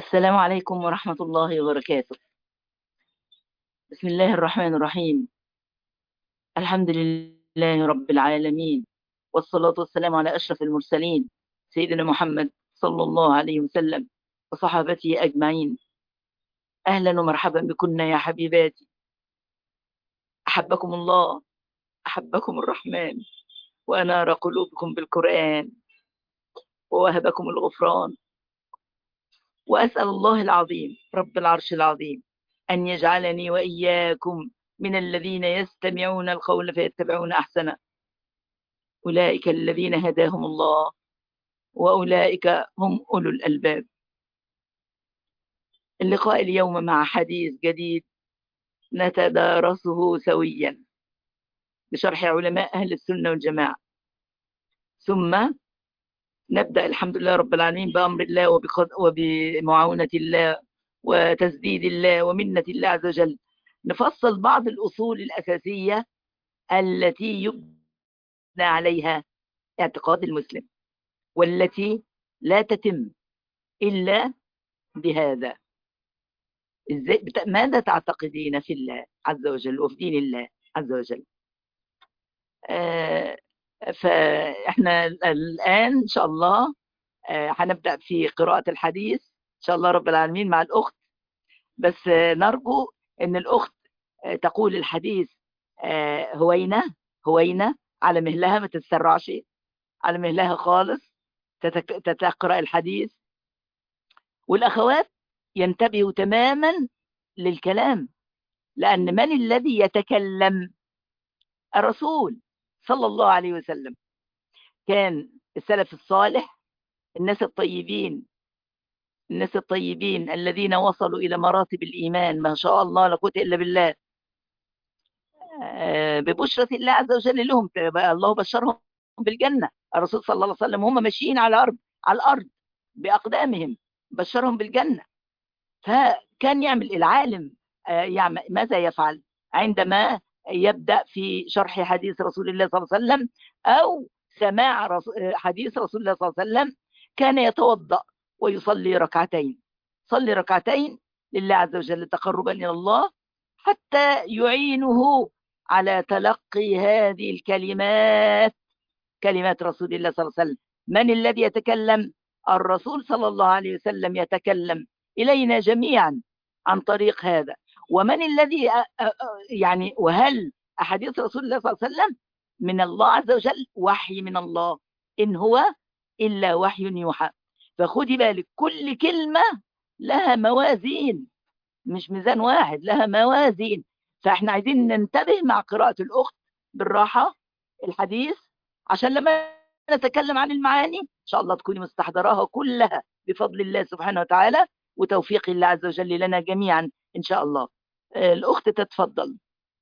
السلام عليكم ورحمة الله وبركاته بسم الله الرحمن الرحيم الحمد لله رب العالمين والصلاة والسلام على أشرف المرسلين سيدنا محمد صلى الله عليه وسلم وصحابته أجمعين أهلا ومرحبا بكن يا حبيباتي أحبكم الله أحبكم الرحمن وأنار قلوبكم بالقرآن ووهبكم الغفران وأسأل الله العظيم رب العرش العظيم أن يجعلني وإياكم من الذين يستمعون القول فيتبعون أحسنه أولئك الذين هداهم الله وأولئك هم أولو الألباب اللقاء اليوم مع حديث جديد نتدارسه سويا بشرح علماء أهل السنة والجماعة ثم نبدأ الحمد لله رب العالمين بأمر الله وبمعاونة الله وتسديد الله ومنة الله عز وجل نفصل بعض الأصول الأساسية التي يبنى عليها اعتقاد المسلم والتي لا تتم إلا بهذا إزاي ماذا تعتقدين في الله عز وجل وفي دين الله عز وجل آه فإحنا الآن إن شاء الله آه هنبدأ في قراءة الحديث إن شاء الله رب العالمين مع الأخت بس آه نرجو أن الأخت آه تقول الحديث هوينة هوينة على مهلها ما تتسرعش على مهلها خالص تتقرأ الحديث والأخوات ينتبهوا تماما للكلام لأن من الذي يتكلم الرسول صلى الله عليه وسلم كان السلف الصالح الناس الطيبين الناس الطيبين الذين وصلوا إلى مراتب الإيمان ما شاء الله لا قوه إلا بالله ببشرة الله عز وجل لهم الله بشرهم بالجنة الرسول صلى الله عليه وسلم هم ماشيين على الأرض على الأرض بأقدامهم بشرهم بالجنة فكان يعمل العالم يعمل ماذا يفعل عندما يبدأ في شرح حديث رسول الله صلى الله عليه وسلم أو سماع حديث رسول الله صلى الله عليه وسلم كان يتوضأ ويصلي ركعتين صلي ركعتين لله عز وجل تقربا إلى الله حتى يعينه على تلقي هذه الكلمات كلمات رسول الله صلى الله عليه وسلم من الذي يتكلم الرسول صلى الله عليه وسلم يتكلم إلينا جميعا عن طريق هذا ومن الذي يعني وهل أحاديث رسول الله صلى الله عليه وسلم من الله عز وجل وحي من الله إن هو إلا وحي يوحى فخدي بالك كل كلمة لها موازين مش ميزان واحد لها موازين فاحنا عايزين ننتبه مع قراءة الأخت بالراحة الحديث عشان لما نتكلم عن المعاني إن شاء الله تكوني مستحضراها كلها بفضل الله سبحانه وتعالى وتوفيق الله عز وجل لنا جميعا إن شاء الله الأخت تتفضل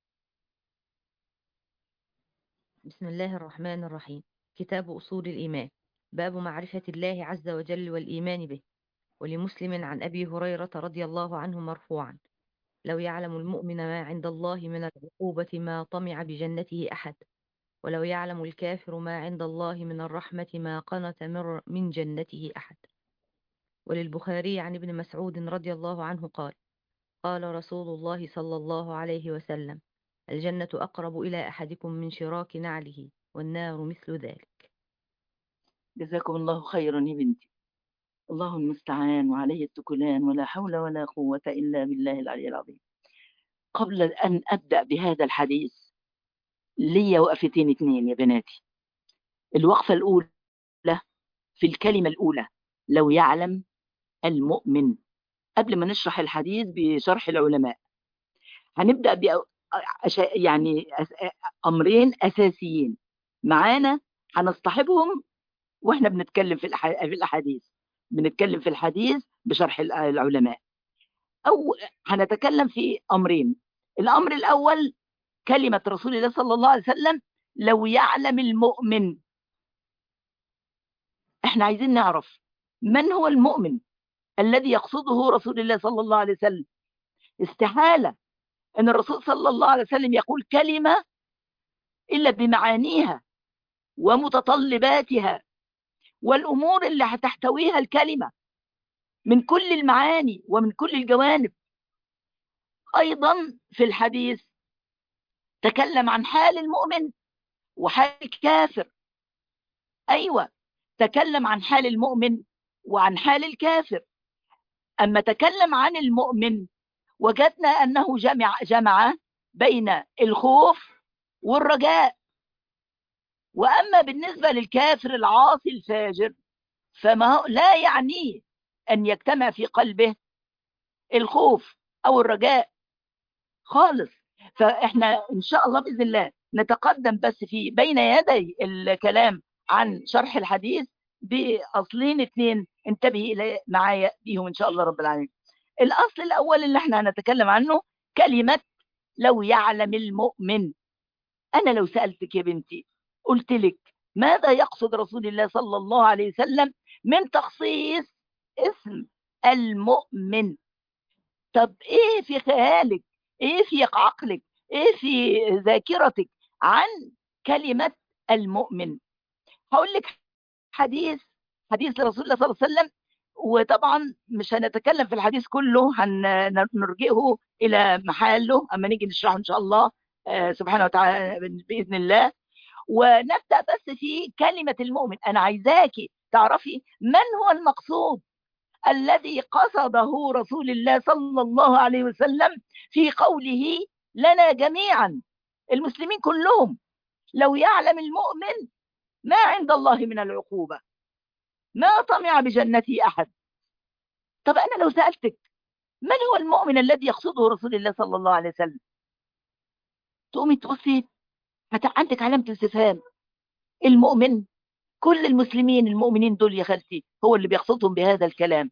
بسم الله الرحمن الرحيم كتاب أصول الإيمان باب معرفة الله عز وجل والإيمان به ولمسلم عن أبي هريرة رضي الله عنه مرفوعا لو يعلم المؤمن ما عند الله من العقوبة ما طمع بجنته أحد ولو يعلم الكافر ما عند الله من الرحمة ما قنت من جنته أحد وللبخاري عن ابن مسعود رضي الله عنه قال قال رسول الله صلى الله عليه وسلم الجنة أقرب إلى أحدكم من شراك نعله والنار مثل ذلك جزاكم الله خيرا يا بنتي الله المستعان وعليه التكلان ولا حول ولا قوة إلا بالله العلي العظيم قبل أن أبدأ بهذا الحديث لي وقفتين اتنين يا بناتي الوقفة الأولى في الكلمة الأولى لو يعلم المؤمن قبل ما نشرح الحديث بشرح العلماء هنبدأ ب يعني أمرين أساسيين معانا هنصطحبهم واحنا بنتكلم في في الأحاديث بنتكلم في الحديث بشرح العلماء أو هنتكلم في أمرين الأمر الأول كلمة رسول الله صلى الله عليه وسلم لو يعلم المؤمن احنا عايزين نعرف من هو المؤمن الذي يقصده رسول الله صلى الله عليه وسلم استحالة أن الرسول صلى الله عليه وسلم يقول كلمة إلا بمعانيها ومتطلباتها والأمور اللي هتحتويها الكلمة من كل المعاني ومن كل الجوانب أيضا في الحديث تكلم عن حال المؤمن وحال الكافر أيوة تكلم عن حال المؤمن وعن حال الكافر أما تكلم عن المؤمن وجدنا أنه جمع, جمع بين الخوف والرجاء وأما بالنسبة للكافر العاصي الفاجر فما لا يعنيه أن يجتمع في قلبه الخوف أو الرجاء خالص فإحنا إن شاء الله بإذن الله نتقدم بس في بين يدي الكلام عن شرح الحديث بأصلين اثنين انتبهي معايا بيهم إن شاء الله رب العالمين الأصل الأول اللي احنا هنتكلم عنه كلمة لو يعلم المؤمن أنا لو سألتك يا بنتي قلت لك ماذا يقصد رسول الله صلى الله عليه وسلم من تخصيص اسم المؤمن طب ايه في خيالك ايه في عقلك ايه في ذاكرتك عن كلمة المؤمن هقول لك حديث حديث لرسول الله صلى الله عليه وسلم وطبعا مش هنتكلم في الحديث كله هنرجئه الى محله اما نيجي نشرحه ان شاء الله سبحانه وتعالى باذن الله ونبدا بس في كلمه المؤمن انا عايزاكي تعرفي من هو المقصود الذي قصده رسول الله صلى الله عليه وسلم في قوله لنا جميعا المسلمين كلهم لو يعلم المؤمن ما عند الله من العقوبة ما طمع بجنته أحد طب أنا لو سألتك من هو المؤمن الذي يقصده رسول الله صلى الله عليه وسلم تقومي تبصي عندك علامة استفهام المؤمن كل المسلمين المؤمنين دول يا خالتي هو اللي بيقصدهم بهذا الكلام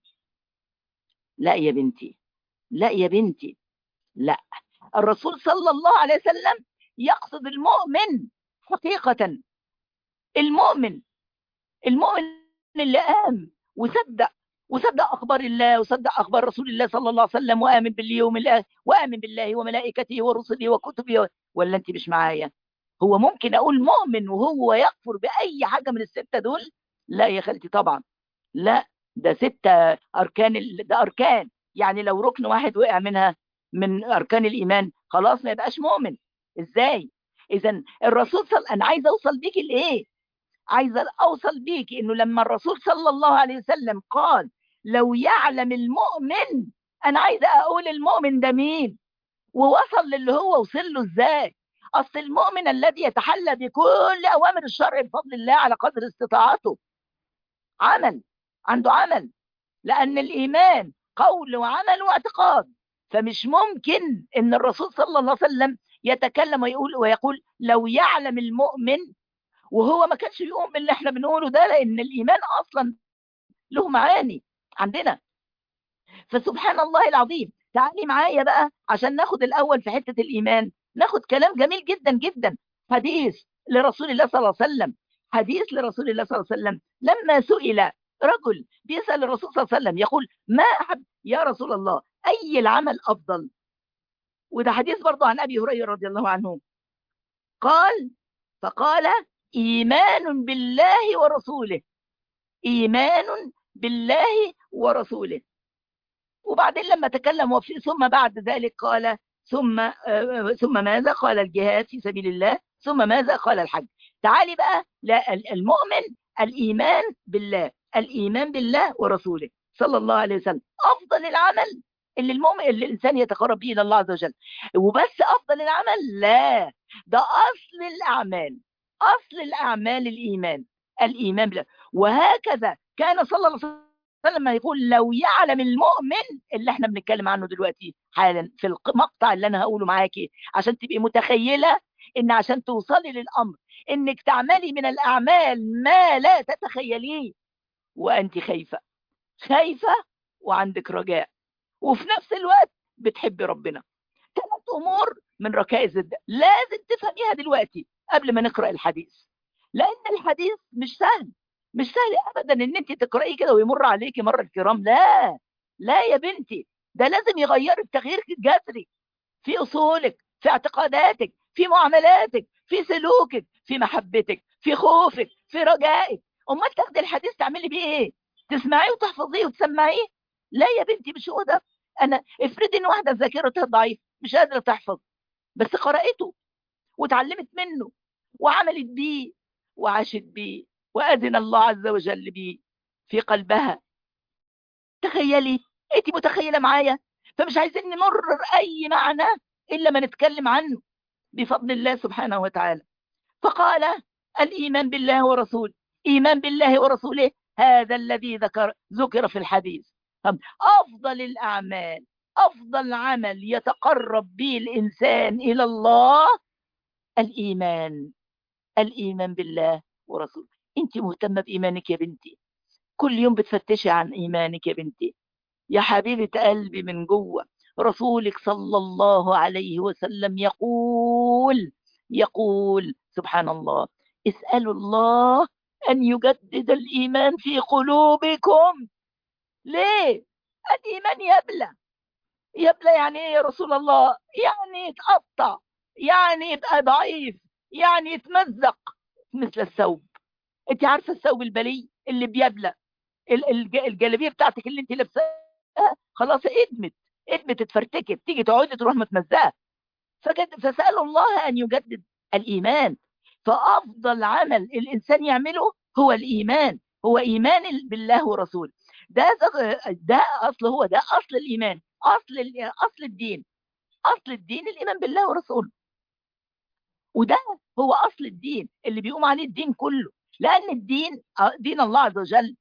لا يا بنتي لا يا بنتي لا الرسول صلى الله عليه وسلم يقصد المؤمن حقيقة المؤمن المؤمن اللي قام وصدق وصدق أخبار الله وصدق أخبار رسول الله صلى الله عليه وسلم وآمن باليوم الآخر وآمن بالله وملائكته ورسله وكتبه ولا أنت مش معايا هو ممكن أقول مؤمن وهو يكفر بأي حاجة من الستة دول لا يا خالتي طبعا لا ده ستة أركان ال... ده أركان يعني لو ركن واحد وقع منها من أركان الإيمان خلاص ما يبقاش مؤمن إزاي إذا الرسول صل... أنا عايزة أوصل بيكي لإيه عايزة أوصل بيكي إنه لما الرسول صلى الله عليه وسلم قال لو يعلم المؤمن أنا عايزة أقول المؤمن ده مين ووصل للي هو وصل له إزاي أصل المؤمن الذي يتحلى بكل أوامر الشرع بفضل الله على قدر استطاعته عمل عنده عمل لأن الإيمان قول وعمل واعتقاد فمش ممكن ان الرسول صلى الله عليه وسلم يتكلم ويقول ويقول لو يعلم المؤمن وهو ما كانش بيقوم باللي احنا بنقوله ده لان الايمان اصلا له معاني عندنا فسبحان الله العظيم تعالي معايا بقى عشان ناخد الاول في حته الايمان ناخد كلام جميل جدا جدا حديث لرسول الله صلى الله عليه وسلم حديث لرسول الله صلى الله عليه وسلم لما سئل رجل بيسال الرسول صلى الله عليه وسلم يقول ما احب يا رسول الله أي العمل أفضل وده حديث برضه عن أبي هريرة رضي الله عنه قال فقال إيمان بالله ورسوله إيمان بالله ورسوله وبعدين لما تكلم وفي ثم بعد ذلك قال ثم ثم ماذا قال الجهاد في سبيل الله ثم ماذا قال الحج تعالي بقى لا المؤمن الإيمان بالله الإيمان بالله ورسوله صلى الله عليه وسلم أفضل العمل اللي المؤمن اللي الإنسان يتقرب به إلى الله عز وجل وبس أفضل العمل لا ده أصل الأعمال أصل الأعمال الإيمان الإيمان بالله وهكذا كان صلى الله عليه وسلم يقول لو يعلم المؤمن اللي احنا بنتكلم عنه دلوقتي حالا في المقطع اللي أنا هقوله معاكي عشان تبقي متخيلة إن عشان توصلي للأمر إنك تعملي من الأعمال ما لا تتخيليه وأنت خايفة خايفة وعندك رجاء وفي نفس الوقت بتحبي ربنا ثلاث امور من ركائز الدين لازم تفهميها دلوقتي قبل ما نقرا الحديث لان الحديث مش سهل مش سهل ابدا ان انت تقرايه كده ويمر عليكي مر الكرام لا لا يا بنتي ده لازم يغيرك تغيير جذري في اصولك في اعتقاداتك في معاملاتك في سلوكك في محبتك في خوفك في رجائك امال تاخدي الحديث تعملي بيه ايه تسمعيه وتحفظيه وتسمعيه لا يا بنتي مش هو ده انا افرضي ان واحده ذاكرتها ضعيف مش قادره تحفظ بس قرأته وتعلمت منه وعملت بيه وعاشت بيه وأذن الله عز وجل بيه في قلبها تخيلي انت متخيله معايا فمش عايزين نمرر اي معنى الا ما نتكلم عنه بفضل الله سبحانه وتعالى فقال الايمان بالله ورسوله ايمان بالله ورسوله هذا الذي ذكر ذكر في الحديث افضل الاعمال افضل عمل يتقرب به الانسان الى الله الايمان الايمان بالله ورسوله انت مهتمه بايمانك يا بنتي كل يوم بتفتشي عن ايمانك يا بنتي يا حبيبه قلبي من جوه رسولك صلى الله عليه وسلم يقول يقول سبحان الله اسالوا الله ان يجدد الايمان في قلوبكم ليه الايمان يبلى يبلى يعني ايه يا رسول الله يعني يتقطع يعني يبقى ضعيف يعني يتمزق مثل الثوب انت عارفه الثوب البلي اللي بيبلى الجلابيه بتاعتك اللي انت لابساها خلاص ادمت ادمت اتفرتكت تيجي تقعدي تروح متمزقه فسالوا الله ان يجدد الايمان فافضل عمل الانسان يعمله هو الايمان هو ايمان بالله ورسوله ده ده اصل هو ده اصل الايمان اصل اصل الدين اصل الدين الايمان بالله ورسوله وده هو اصل الدين اللي بيقوم عليه الدين كله لان الدين دين الله عز وجل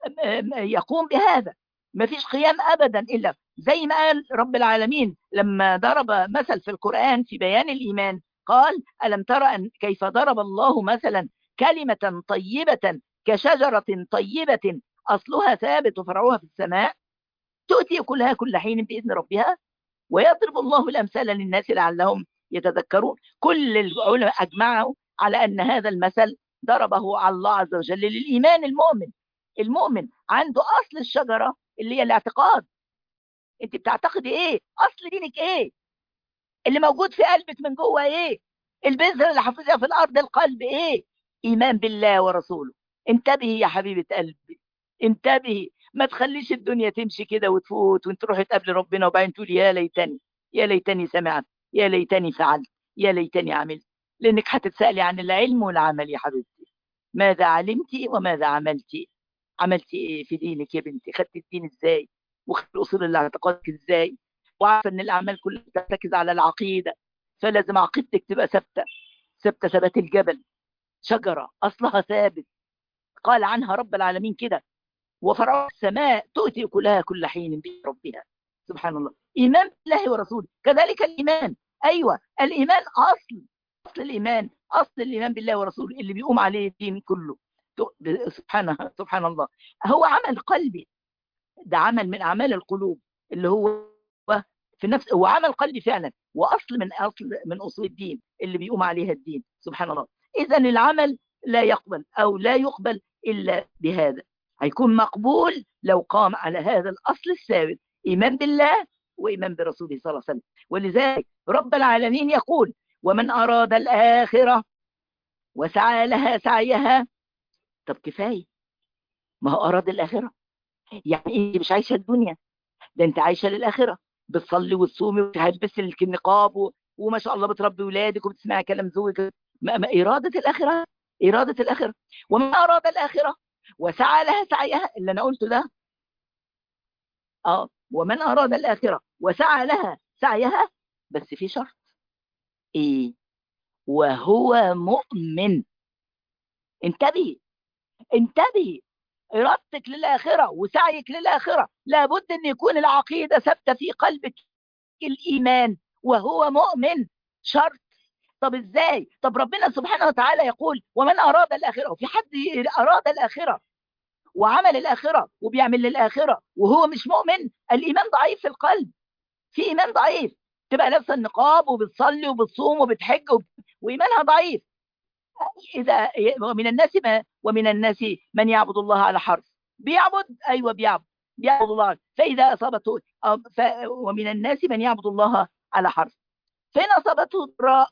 يقوم بهذا ما فيش قيام ابدا الا زي ما قال رب العالمين لما ضرب مثل في القران في بيان الايمان قال الم ترى أن كيف ضرب الله مثلا كلمه طيبه كشجره طيبه اصلها ثابت وفرعها في السماء تؤتي كلها كل حين باذن ربها ويضرب الله الامثال للناس لعلهم يتذكرون كل العلماء اجمعوا على ان هذا المثل ضربه على الله عز وجل للايمان المؤمن المؤمن عنده اصل الشجره اللي هي الاعتقاد انت بتعتقدي ايه اصل دينك ايه اللي موجود في قلبك من جوه ايه البذره اللي حافظها في الارض القلب ايه ايمان بالله ورسوله انتبهي يا حبيبه قلبي انتبهي ما تخليش الدنيا تمشي كده وتفوت وانت تروحي تقابلي ربنا وبعدين تقولي يا ليتني يا ليتني سمعت يا ليتني فعلت يا ليتني عملت لانك هتتسالي عن العلم والعمل يا حبيبتي ماذا علمتي وماذا عملتي عملتي ايه في دينك يا بنتي خدتي الدين ازاي وخدتي اصول الاعتقادك ازاي وعارفه ان الاعمال كلها ترتكز على العقيده فلازم عقيدتك تبقى ثابته ثابته ثبات الجبل شجره اصلها ثابت قال عنها رب العالمين كده وفرع السماء تؤتي كلها كل حين بربها سبحان الله ايمان بالله ورسوله كذلك الايمان ايوه الايمان اصل اصل الايمان اصل الايمان بالله ورسوله اللي بيقوم عليه الدين كله سبحانه سبحان الله هو عمل قلبي ده عمل من اعمال القلوب اللي هو في نفس هو عمل قلبي فعلا واصل من اصل من اصول الدين اللي بيقوم عليها الدين سبحان الله اذا العمل لا يقبل او لا يقبل الا بهذا هيكون مقبول لو قام على هذا الاصل الثابت ايمان بالله وايمان برسوله صلى الله عليه وسلم ولذلك رب العالمين يقول ومن اراد الاخره وسعى لها سعيها طب كفايه ما هو اراد الاخره يعني انت مش عايشه الدنيا ده انت عايشه للاخره بتصلي وتصومي وتلبسي النقاب و... وما شاء الله بتربي ولادك وبتسمعي كلام زوجك ما... ما اراده الاخره اراده الاخره ومن اراد الاخره وسعى لها سعيها اللي انا قلته ده اه ومن اراد الاخره وسعى لها سعيها بس في شرط ايه وهو مؤمن انتبهي انتبهي ارادتك للاخره وسعيك للاخره لابد ان يكون العقيده ثابته في قلبك الايمان وهو مؤمن شرط طب ازاي طب ربنا سبحانه وتعالى يقول ومن اراد الاخره وفي حد اراد الاخره وعمل الاخره وبيعمل للاخره وهو مش مؤمن الايمان ضعيف في القلب في ايمان ضعيف تبقى لابسه النقاب وبتصلي وبتصوم وبتحج وب... وايمانها ضعيف اذا ومن الناس ما ومن الناس من يعبد الله على حرف بيعبد ايوه بيعبد بيعبد الله فاذا اصابته ف... ومن الناس من يعبد الله على حرف فان اصابته ضراء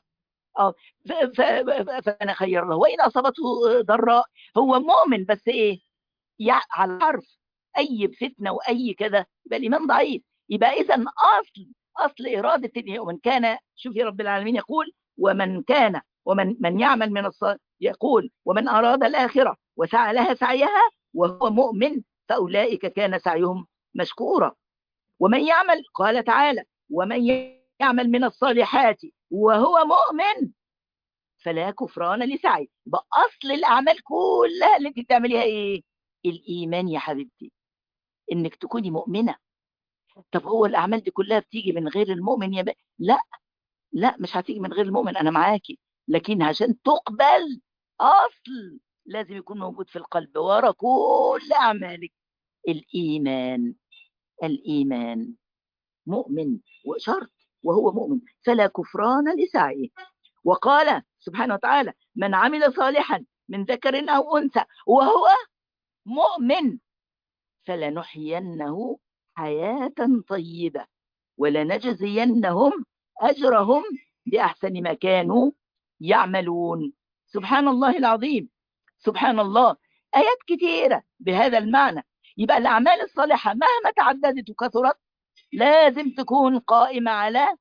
فانا خير له وان اصابته ضراء هو مؤمن بس ايه على حرف اي فتنه واي كذا يبقى الايمان ضعيف يبقى اذا اصل اصل اراده ومن كان شوفي رب العالمين يقول ومن كان ومن من يعمل من الصالح يقول ومن اراد الاخره وسعى لها سعيها وهو مؤمن فاولئك كان سعيهم مشكورا ومن يعمل قال تعالى ومن يعمل من الصالحات وهو مؤمن فلا كفران لسعي يبقى اصل الاعمال كلها اللي انت بتعمليها ايه الايمان يا حبيبتي انك تكوني مؤمنه طب هو الاعمال دي كلها بتيجي من غير المؤمن يا ب... لا لا مش هتيجي من غير المؤمن انا معاكي لكن عشان تقبل اصل لازم يكون موجود في القلب ورا كل اعمالك الايمان الايمان مؤمن وشرط وهو مؤمن فلا كفران لسعيه وقال سبحانه وتعالى من عمل صالحا من ذكر او انثى وهو مؤمن فلنحيينه حياه طيبه ولنجزينهم اجرهم باحسن ما كانوا يعملون سبحان الله العظيم سبحان الله ايات كثيره بهذا المعنى يبقى الاعمال الصالحه مهما تعددت وكثرت لازم تكون قائمه على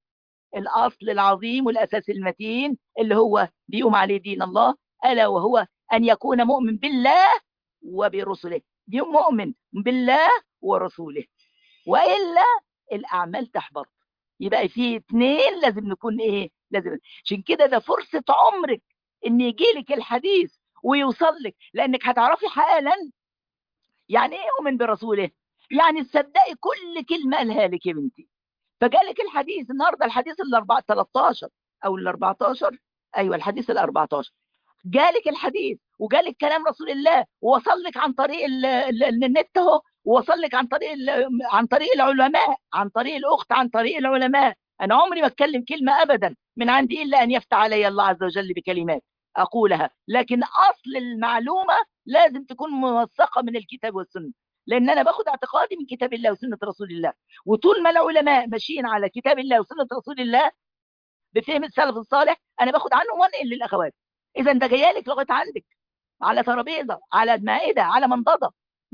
الاصل العظيم والاساس المتين اللي هو بيقوم عليه دين الله الا وهو ان يكون مؤمن بالله وبرسله مؤمن بالله ورسوله والا الاعمال تحبط يبقى في اثنين لازم نكون ايه لازم عشان كده ده فرصه عمرك ان يجي لك الحديث ويوصل لك لانك هتعرفي حالا يعني ايه يؤمن برسوله يعني تصدقي كل كلمه قالها لك يا بنتي فجالك الحديث النهارده الحديث ال 13 او ال 14 ايوه الحديث ال 14 جالك الحديث وجالك كلام رسول الله ووصل لك عن طريق النت اهو ووصل لك عن طريق عن طريق العلماء عن طريق الاخت عن طريق العلماء انا عمري ما اتكلم كلمه ابدا من عندي الا ان يفتح علي الله عز وجل بكلمات اقولها لكن اصل المعلومه لازم تكون موثقه من الكتاب والسنه لان انا باخد اعتقادي من كتاب الله وسنه رسول الله وطول ما العلماء ماشيين على كتاب الله وسنه رسول الله بفهم السلف الصالح انا باخد عنهم وانقل للاخوات اذا ده جايالك لغايه عندك على ترابيزه على مائده على منضده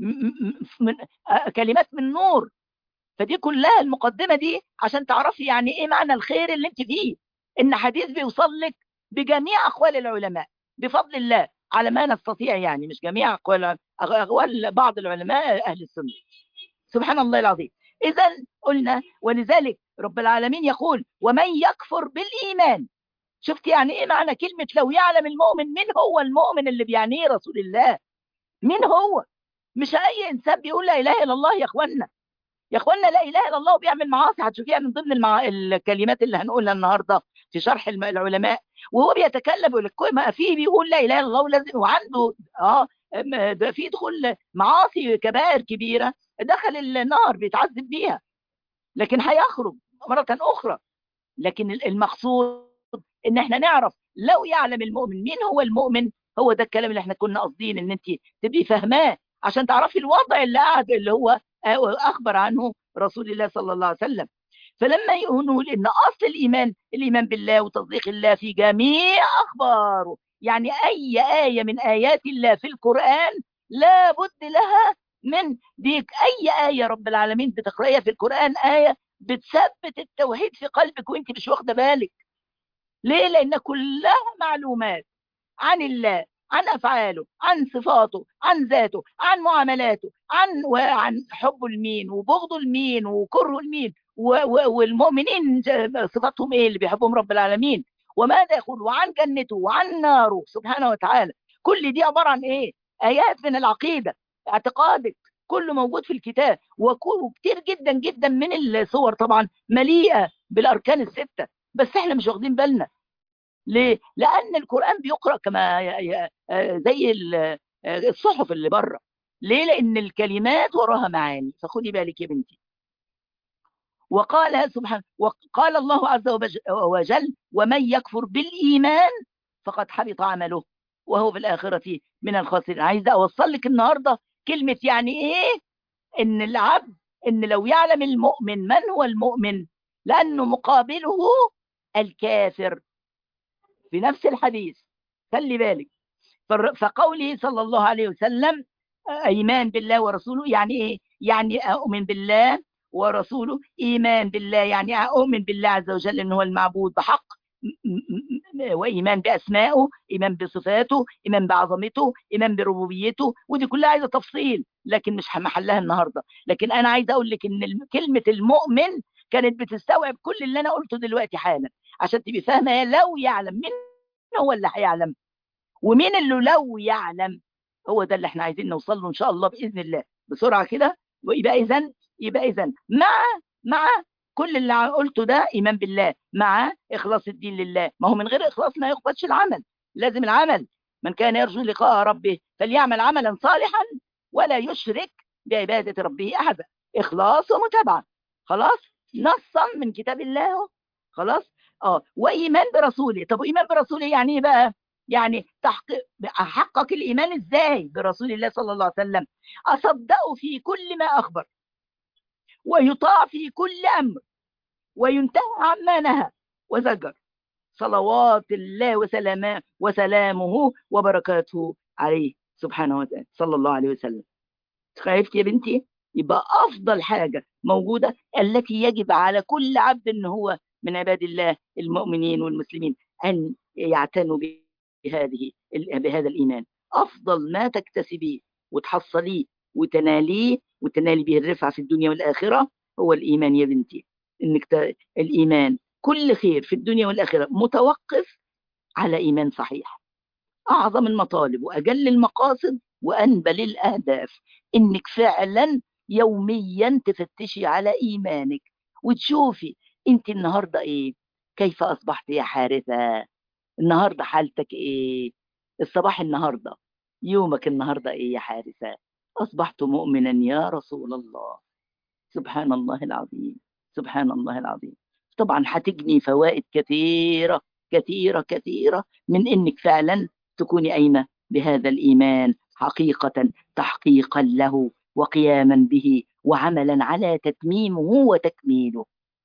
من كلمات من نور فدي كلها المقدمه دي عشان تعرفي يعني ايه معنى الخير اللي انت فيه ان حديث بيوصل لك بجميع اقوال العلماء بفضل الله على ما نستطيع يعني مش جميع اقوال اقوال بعض العلماء اهل السنه سبحان الله العظيم اذا قلنا ولذلك رب العالمين يقول ومن يكفر بالايمان شفت يعني ايه معنى كلمه لو يعلم المؤمن مين هو المؤمن اللي بيعنيه رسول الله مين هو مش اي انسان بيقول لا اله الا الله يا اخوانا يا اخوانا لا اله الا الله وبيعمل معاصي هتشوفيها من ضمن المع... الكلمات اللي هنقولها النهارده في شرح العلماء وهو بيتكلم يقول لك ما فيه بيقول لا اله الا الله ولازم وعنده اه ده في دخول معاصي كبائر كبيره دخل النار بيتعذب بيها لكن هيخرج مره اخرى لكن المقصود ان احنا نعرف لو يعلم المؤمن مين هو المؤمن هو ده الكلام اللي احنا كنا قاصدين ان انت تبقي فاهماه عشان تعرفي الوضع اللي قاعد اللي هو اخبر عنه رسول الله صلى الله عليه وسلم فلما يقولوا ان اصل الايمان الايمان بالله وتصديق الله في جميع اخباره يعني اي ايه من ايات الله في القران لا بد لها من ديك اي ايه رب العالمين بتقرايها في القران ايه بتثبت التوحيد في قلبك وانت مش واخده بالك ليه لان كلها معلومات عن الله عن افعاله عن صفاته عن ذاته عن معاملاته عن وعن حبه لمين وبغضه لمين وكرهه لمين والمؤمنين صفاتهم ايه اللي بيحبهم رب العالمين وماذا يقول وعن جنته وعن ناره سبحانه وتعالى كل دي عباره عن ايه ايات من العقيده اعتقادك كله موجود في الكتاب وكتير جدا جدا من الصور طبعا مليئه بالاركان السته بس احنا مش واخدين بالنا ليه؟ لأن القرآن بيقرأ كما زي الصحف اللي بره ليه؟ لأن الكلمات وراها معاني فخدي بالك يا بنتي وقال سبحانه وقال الله عز وجل ومن يكفر بالإيمان فقد حبط عمله وهو في الآخرة من الخاسرين عايزة أوصل لك النهاردة كلمة يعني إيه إن العبد إن لو يعلم المؤمن من هو المؤمن لأنه مقابله الكافر في نفس الحديث خلي بالك فقوله صلى الله عليه وسلم ايمان بالله ورسوله يعني ايه يعني اؤمن بالله ورسوله ايمان بالله يعني اؤمن بالله عز وجل ان هو المعبود بحق وايمان باسمائه ايمان بصفاته ايمان بعظمته ايمان بربوبيته ودي كلها عايزه تفصيل لكن مش محلها النهارده لكن انا عايزه اقول لك ان كلمه المؤمن كانت بتستوعب كل اللي انا قلته دلوقتي حالا عشان تبقي فاهمه لو يعلم مين هو اللي هيعلم ومين اللي لو يعلم هو ده اللي احنا عايزين نوصل له ان شاء الله باذن الله بسرعه كده ويبقى اذا يبقى اذا مع مع كل اللي قلته ده ايمان بالله مع اخلاص الدين لله ما هو من غير اخلاص ما يقبلش العمل لازم العمل من كان يرجو لقاء ربه فليعمل عملا صالحا ولا يشرك بعباده ربه احدا اخلاص ومتابعه خلاص نصا من كتاب الله خلاص اه وايمان برسوله طب ايمان برسوله يعني ايه بقى يعني تحقق احقق الايمان ازاي برسول الله صلى الله عليه وسلم اصدقه في كل ما اخبر ويطاع في كل امر وينتهى عما نهى وزجر صلوات الله وسلامه وسلامه وبركاته عليه سبحانه وتعالى صلى الله عليه وسلم خايفت يا بنتي يبقى افضل حاجه موجوده التي يجب على كل عبد ان هو من عباد الله المؤمنين والمسلمين ان يعتنوا بهذه بهذا الايمان افضل ما تكتسبيه وتحصليه وتناليه وتنالي به الرفعه في الدنيا والاخره هو الايمان يا بنتي انك ت... الايمان كل خير في الدنيا والاخره متوقف على ايمان صحيح اعظم المطالب واجل المقاصد وانبل الاهداف انك فعلا يوميا تفتشي على ايمانك وتشوفي انت النهارده ايه كيف اصبحت يا حارثه النهارده حالتك ايه الصباح النهارده يومك النهارده ايه يا حارثه اصبحت مؤمنا يا رسول الله سبحان الله العظيم سبحان الله العظيم طبعا هتجني فوائد كثيره كثيره كثيره من انك فعلا تكوني قايمه بهذا الايمان حقيقه تحقيقا له وقياما به وعملا على تتميمه وتكميله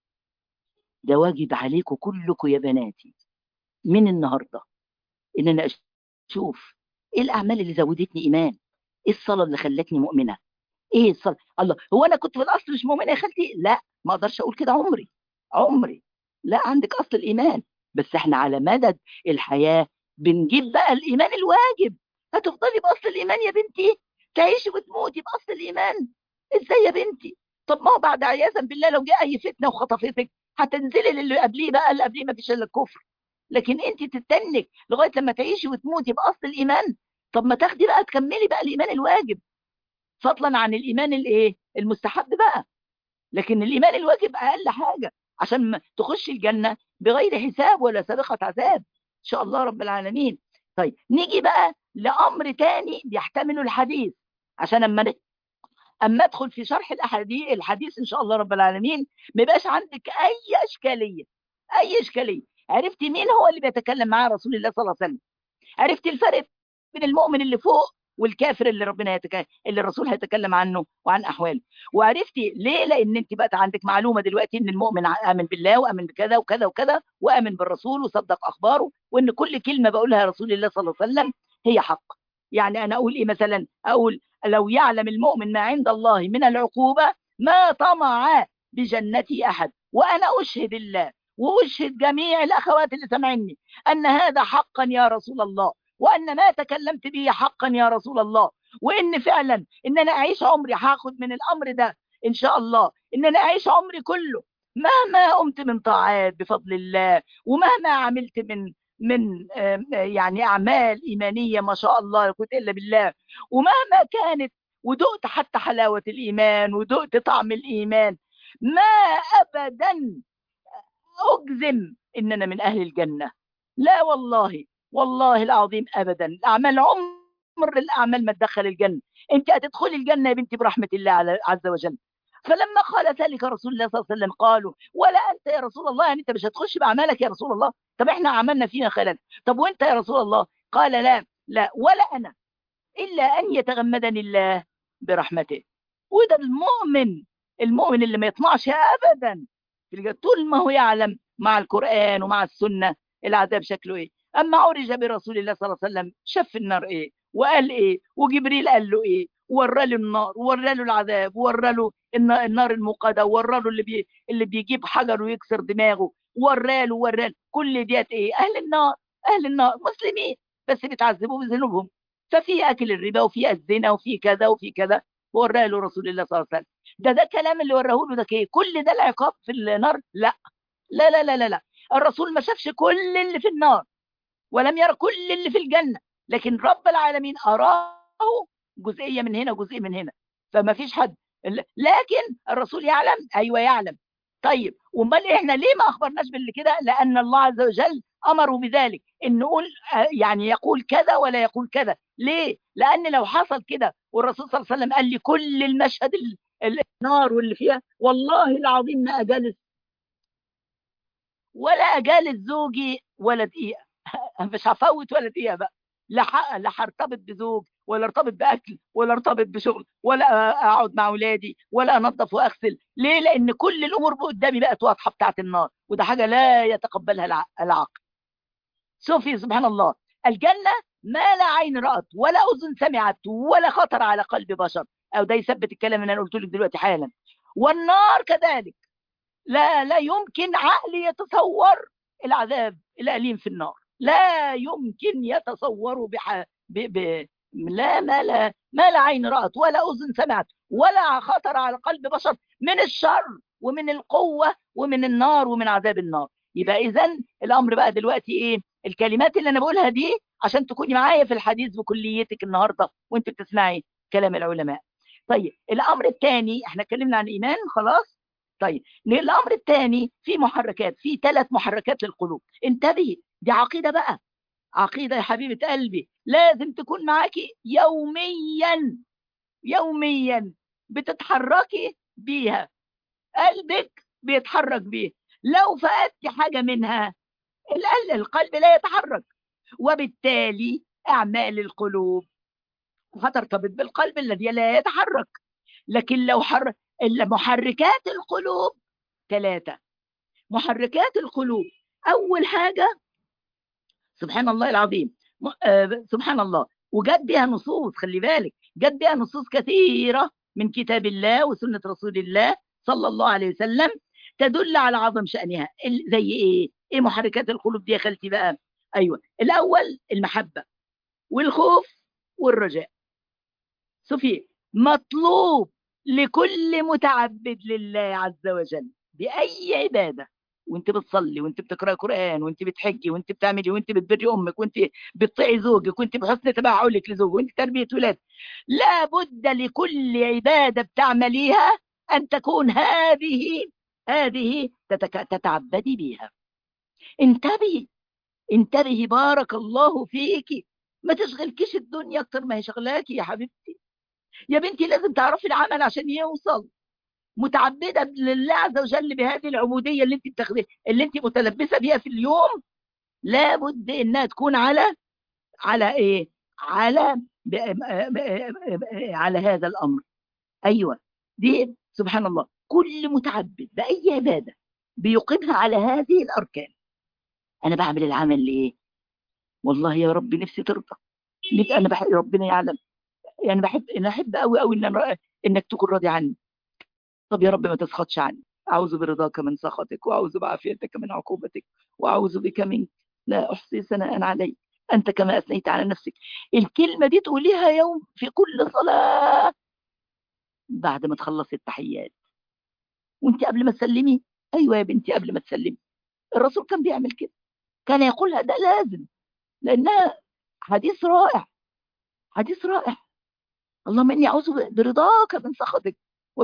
ده واجب عليكم كلكم يا بناتي من النهارده ان انا اشوف ايه الاعمال اللي زودتني ايمان ايه الصلاه اللي خلتني مؤمنه ايه الصلاه الله هو انا كنت في الاصل مش مؤمنه يا خالتي لا ما اقدرش اقول كده عمري عمري لا عندك اصل الايمان بس احنا على مدد الحياه بنجيب بقى الايمان الواجب هتفضلي باصل الايمان يا بنتي تعيشي وتموتي باصل الايمان ازاي يا بنتي طب ما هو بعد عياذا بالله لو جه اي فتنه وخطفتك هتنزلي للي قبليه بقى اللي قبليه ما فيش الا الكفر لكن انت تتنك لغايه لما تعيشي وتموتي باصل الايمان طب ما تاخدي بقى تكملي بقى الايمان الواجب فضلا عن الايمان الايه المستحب بقى لكن الايمان الواجب اقل حاجه عشان ما تخشي الجنه بغير حساب ولا سابقه عذاب ان شاء الله رب العالمين طيب نيجي بقى لامر تاني بيحتمله الحديث عشان اما اما ادخل في شرح الاحاديث الحديث ان شاء الله رب العالمين ما يبقاش عندك اي اشكاليه اي اشكاليه عرفتي مين هو اللي بيتكلم معاه رسول الله صلى الله عليه وسلم عرفتي الفرق بين المؤمن اللي فوق والكافر اللي ربنا يتكلم اللي الرسول هيتكلم عنه وعن احواله وعرفتي ليه لان انت بقت عندك معلومه دلوقتي ان المؤمن امن بالله وامن بكذا وكذا وكذا وامن بالرسول وصدق اخباره وان كل كلمه بقولها رسول الله صلى الله عليه وسلم هي حق يعني انا اقول ايه مثلا اقول لو يعلم المؤمن ما عند الله من العقوبه ما طمع بجنتي احد وانا اشهد الله واشهد جميع الاخوات اللي سمعني ان هذا حقا يا رسول الله وان ما تكلمت به حقا يا رسول الله وان فعلا ان انا اعيش عمري هاخد من الامر ده ان شاء الله ان انا اعيش عمري كله مهما قمت من طاعات بفضل الله ومهما عملت من من يعني اعمال ايمانيه ما شاء الله لا قوه الا بالله ومهما كانت ودقت حتى حلاوه الايمان ودقت طعم الايمان ما ابدا اجزم ان انا من اهل الجنه لا والله والله العظيم ابدا الاعمال عمر الاعمال ما تدخل الجنه انت هتدخلي الجنه يا بنتي برحمه الله عز وجل فلما قال ذلك رسول الله صلى الله عليه وسلم قالوا ولا انت يا رسول الله يعني انت مش هتخش باعمالك يا رسول الله طب احنا عملنا فينا خلل طب وانت يا رسول الله قال لا لا ولا انا الا ان يتغمدني الله برحمته وده المؤمن المؤمن اللي ما يطمعش ابدا طول ما هو يعلم مع القران ومع السنه العذاب شكله ايه اما عرج برسول الله صلى الله عليه وسلم شاف النار ايه وقال ايه وجبريل قال له ايه ورى له النار ورى له العذاب ورى له النار الموقده ورى له اللي بي اللي بيجيب حجر ويكسر دماغه ورى له ورى له كل ديت ايه اهل النار اهل النار مسلمين بس بيتعذبوا بذنوبهم ففي اكل الربا وفي الزنا وفي كذا وفي كذا ورى له رسول الله صلى الله عليه وسلم ده ده الكلام اللي وراه له ده ايه كل ده العقاب في النار لا لا لا لا لا, لا. الرسول ما شافش كل اللي في النار ولم يرى كل اللي في الجنه لكن رب العالمين اراه جزئيه من هنا وجزئيه من هنا فما فيش حد لكن الرسول يعلم ايوه يعلم طيب امال احنا ليه ما اخبرناش باللي كده لان الله عز وجل امروا بذلك ان نقول يعني يقول كذا ولا يقول كذا ليه لان لو حصل كده والرسول صلى الله عليه وسلم قال لي كل المشهد النار واللي فيها والله العظيم ما اجالس ولا اجالس زوجي ولا دقيقه مش هفوت ولا دقيقه بقى لا لا هرتبط بزوج ولا ارتبط باكل ولا ارتبط بشغل ولا اقعد مع اولادي ولا انظف واغسل ليه لان كل الامور قدامي بقت واضحه بتاعه النار وده حاجه لا يتقبلها العقل شوفي سبحان الله الجنه ما لا عين رات ولا اذن سمعت ولا خطر على قلب بشر او ده يثبت الكلام اللي انا قلته لك دلوقتي حالا والنار كذلك لا لا يمكن عقل يتصور العذاب الاليم في النار لا يمكن يتصور بح... ب... ب... لا ما لا ما لا عين رأت ولا أذن سمعت ولا خطر على قلب بشر من الشر ومن القوة ومن النار ومن عذاب النار يبقى إذا الأمر بقى دلوقتي إيه الكلمات اللي أنا بقولها دي عشان تكوني معايا في الحديث بكليتك النهاردة وانت بتسمعي كلام العلماء طيب الأمر الثاني احنا اتكلمنا عن إيمان خلاص طيب الأمر الثاني في محركات في ثلاث محركات للقلوب انتبهي دي عقيدة بقى عقيدة يا حبيبة قلبي لازم تكون معاكي يوميا يوميا بتتحركي بيها قلبك بيتحرك بيها لو فقدت حاجة منها القلب لا يتحرك وبالتالي أعمال القلوب هترتبط بالقلب الذي لا يتحرك لكن لو حر... محركات القلوب ثلاثة محركات القلوب أول حاجة سبحان الله العظيم آه سبحان الله وجت بها نصوص خلي بالك جت بها نصوص كثيرة من كتاب الله وسنة رسول الله صلى الله عليه وسلم تدل على عظم شأنها زي ايه ايه محركات القلوب دي يا خالتي بقى ايوه الاول المحبة والخوف والرجاء شوفي مطلوب لكل متعبد لله عز وجل بأي عبادة وانت بتصلي وانت بتقرأ قرآن وانت بتحجي وانت بتعملي وانت بتبري أمك وانت بتطيعي زوجك وانت بحسن تبعلك لزوجك وانت تربية ولاد لابد لكل عبادة بتعمليها أن تكون هذه هذه تتك... تتعبدي بيها انتبهي انتبهي بارك الله فيكي ما تشغلكيش الدنيا اكتر ما هي شغلاكي يا حبيبتي يا بنتي لازم تعرفي العمل عشان يوصل متعبده لله عز وجل بهذه العبوديه اللي انت بتاخدي اللي انت متلبسه بيها في اليوم لابد انها تكون على على ايه على ب... على هذا الامر ايوه دي سبحان الله كل متعبد باي عباده بيقيمها على هذه الاركان انا بعمل العمل ليه والله يا رب نفسي ترضى انا بحب ربنا يعلم يعني بحب انا احب قوي قوي ان أنا... انك تكون راضي عني طب يا رب ما تسخطش عني اعوذ برضاك من سخطك واعوذ بعافيتك من عقوبتك واعوذ بك منك لا احصي ثناء عليك انت كما اثنيت على نفسك الكلمه دي تقوليها يوم في كل صلاه بعد ما تخلصي التحيات وانت قبل ما تسلمي ايوه يا بنتي قبل ما تسلمي الرسول كان بيعمل كده كان يقولها ده لازم لانها حديث رائع حديث رائع اللهم اني اعوذ برضاك من سخطك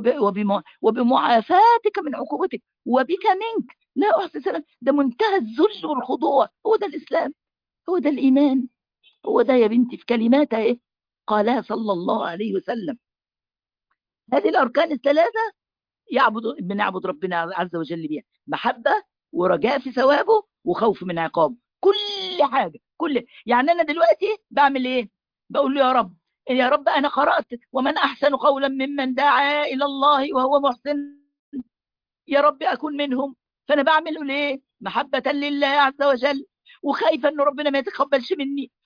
وبمعافاتك من عقوبتك وبك منك لا احصي سلام ده منتهى الذل والخضوع هو ده الاسلام هو ده الايمان هو ده يا بنتي في كلماتها ايه قالها صلى الله عليه وسلم هذه الاركان الثلاثه يعبد بنعبد ربنا عز وجل بها محبه ورجاء في ثوابه وخوف من عقابه كل حاجه كل يعني انا دلوقتي بعمل ايه بقول له يا رب يا رب أنا قرأت ومن أحسن قولا ممن دعا إلى الله وهو محسن يا رب أكون منهم فأنا بعمله ليه محبة لله عز وجل وخايفة أن ربنا ما يتقبلش مني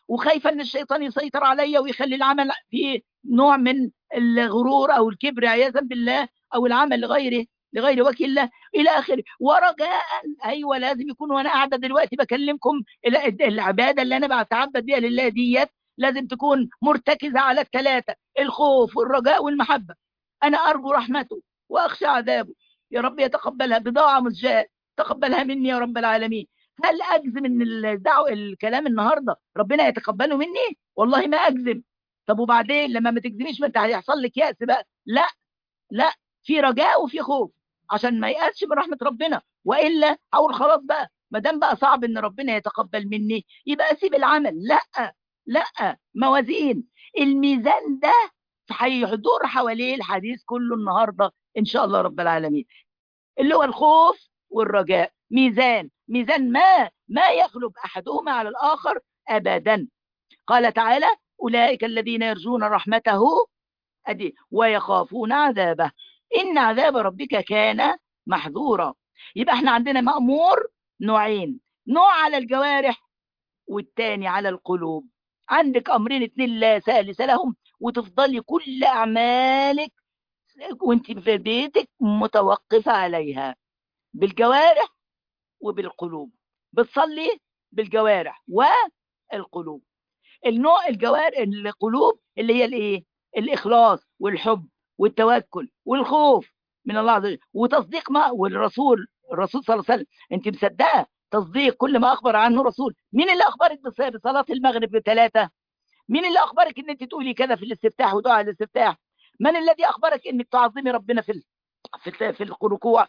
وخايفه ان الشيطان يسيطر عليا ويخلي العمل فيه نوع من الغرور او الكبر عياذا بالله او العمل لغيره لغير وجه الله الى اخره ورجاء ايوه لازم يكون وانا قاعده دلوقتي بكلمكم العباده اللي انا بتعبد بيها لله ديت لازم تكون مرتكزه على الثلاثه الخوف والرجاء والمحبه انا ارجو رحمته واخشى عذابه يا رب يتقبلها بضاعه مزجاه تقبلها مني يا رب العالمين هل اجزم ان الدعوه الكلام النهارده ربنا يتقبله مني والله ما اجزم طب وبعدين لما ما تجزميش ما انت هيحصل لك ياس بقى لا لا في رجاء وفي خوف عشان ما يأسش من رحمه ربنا والا اقول خلاص بقى ما دام بقى صعب ان ربنا يتقبل مني يبقى اسيب العمل لا لا موازين الميزان ده هيدور حواليه الحديث كله النهارده ان شاء الله رب العالمين اللي هو الخوف والرجاء ميزان ميزان ما ما يغلب احدهما على الاخر ابدا قال تعالى اولئك الذين يرجون رحمته ادي ويخافون عذابه ان عذاب ربك كان محذورا يبقى احنا عندنا مامور نوعين نوع على الجوارح والتاني على القلوب عندك امرين اتنين لا ثالث لهم وتفضلي كل اعمالك وانت في بيتك متوقفه عليها بالجوارح وبالقلوب بتصلي بالجوارح والقلوب النوع الجوارح القلوب اللي هي الايه الاخلاص والحب والتوكل والخوف من الله عز وجل وتصديق ما والرسول الرسول صلى الله عليه وسلم انت مصدقه تصديق كل ما اخبر عنه رسول مين اللي اخبرك بصلاه المغرب بثلاثه مين اللي اخبرك ان انت تقولي كذا في الاستفتاح ودعاء الاستفتاح من الذي اخبرك انك تعظمي ربنا في في في الركوع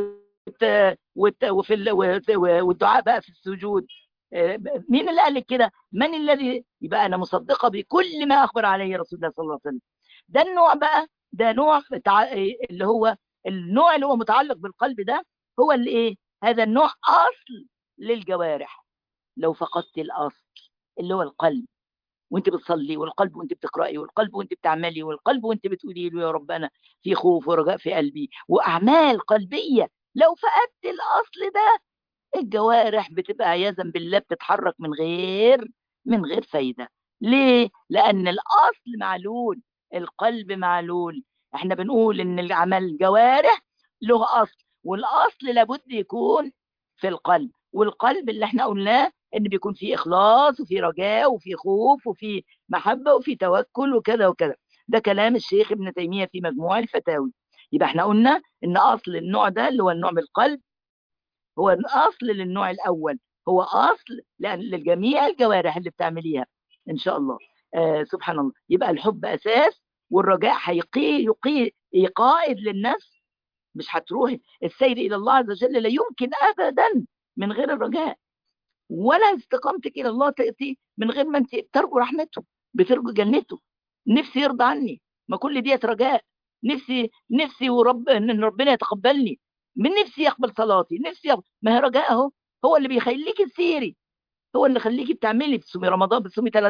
وفي والدعاء بقى في السجود مين اللي قال لك كده من الذي يبقى انا مصدقه بكل ما اخبر عليه رسول الله صلى الله عليه وسلم ده النوع بقى ده نوع اللي هو النوع اللي هو متعلق بالقلب ده هو اللي ايه هذا النوع اصل للجوارح لو فقدت الاصل اللي هو القلب وانت بتصلي والقلب وانت بتقراي والقلب وانت بتعملي والقلب وانت بتقولي له يا ربنا في خوف ورجاء في قلبي واعمال قلبيه لو فقدت الاصل ده الجوارح بتبقى عياذا بالله بتتحرك من غير من غير فايده ليه لان الاصل معلول القلب معلول احنا بنقول ان العمل الجوارح له اصل والاصل لابد يكون في القلب والقلب اللي احنا قلناه ان بيكون فيه اخلاص وفي رجاء وفي خوف وفي محبه وفي توكل وكذا وكذا ده كلام الشيخ ابن تيميه في مجموع الفتاوي يبقى احنا قلنا ان اصل النوع ده اللي هو النوع من القلب هو الاصل للنوع الاول هو اصل للجميع الجوارح اللي بتعمليها ان شاء الله آه سبحان الله يبقى الحب اساس والرجاء هيقي يقي يقائد للنفس مش هتروحي السير الى الله عز وجل لا يمكن ابدا من غير الرجاء ولا استقامتك الى الله تاتي من غير ما انت ترجو رحمته بترجو جنته نفسي يرضى عني ما كل ديت رجاء نفسي نفسي ورب ان ربنا يتقبلني من نفسي يقبل صلاتي نفسي يقبل. ما هي رجاء اهو هو اللي بيخليكي تسيري هو اللي يخليكي بتعملي بتصومي رمضان بتصومي ثلاث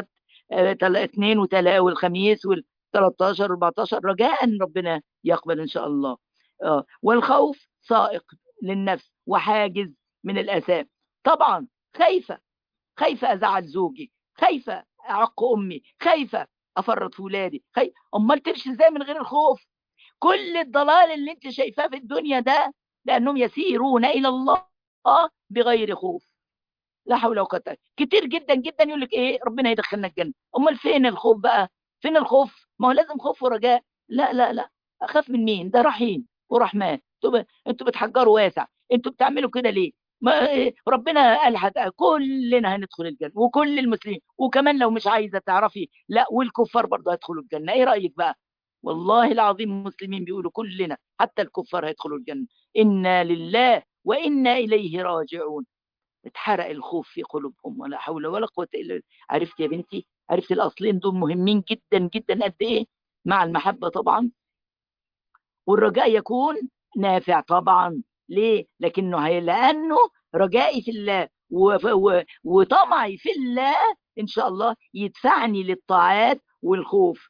اثنين وثلاث والخميس وال 13 14 رجاء ان ربنا يقبل ان شاء الله آه. والخوف سائق للنفس وحاجز من الاثام طبعا خايفه خايفه ازعل زوجي خايفه اعق امي خايفه افرط في ولادي خايفه امال تمشي ازاي من غير الخوف كل الضلال اللي انت شايفاه في الدنيا ده لانهم يسيرون الى الله بغير خوف لا حول ولا قوه كتير جدا جدا يقول لك ايه ربنا يدخلنا الجنه امال فين الخوف بقى فين الخوف ما هو لازم خوف ورجاء لا لا لا اخاف من مين ده رحيم ورحمن انتوا انتوا بتحجروا واسع انتوا بتعملوا كده ليه ما ربنا قال حتى كلنا هندخل الجنه وكل المسلمين وكمان لو مش عايزه تعرفي لا والكفار برضه هيدخلوا الجنه ايه رايك بقى والله العظيم المسلمين بيقولوا كلنا حتى الكفار هيدخلوا الجنه انا لله وانا اليه راجعون اتحرق الخوف في قلوبهم ولا حول ولا قوه الا بالله عرفت يا بنتي عرفت الاصلين دول مهمين جدا جدا قد ايه مع المحبه طبعا والرجاء يكون نافع طبعا ليه لكنه هي لانه رجائي في الله وطمعي في الله ان شاء الله يدفعني للطاعات والخوف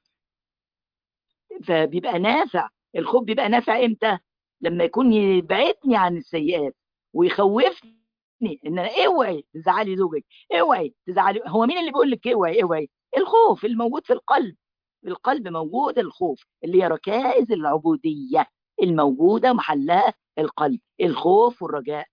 فبيبقى نافع الخوف بيبقى نافع امتى لما يكون يبعدني عن السيئات ويخوفني ان انا اوعي تزعلي زوجك اوعي تزعلي هو مين اللي بيقول لك اوعي اوعي الخوف الموجود في القلب في القلب موجود الخوف اللي هي ركائز العبوديه الموجوده محلها القلب الخوف والرجاء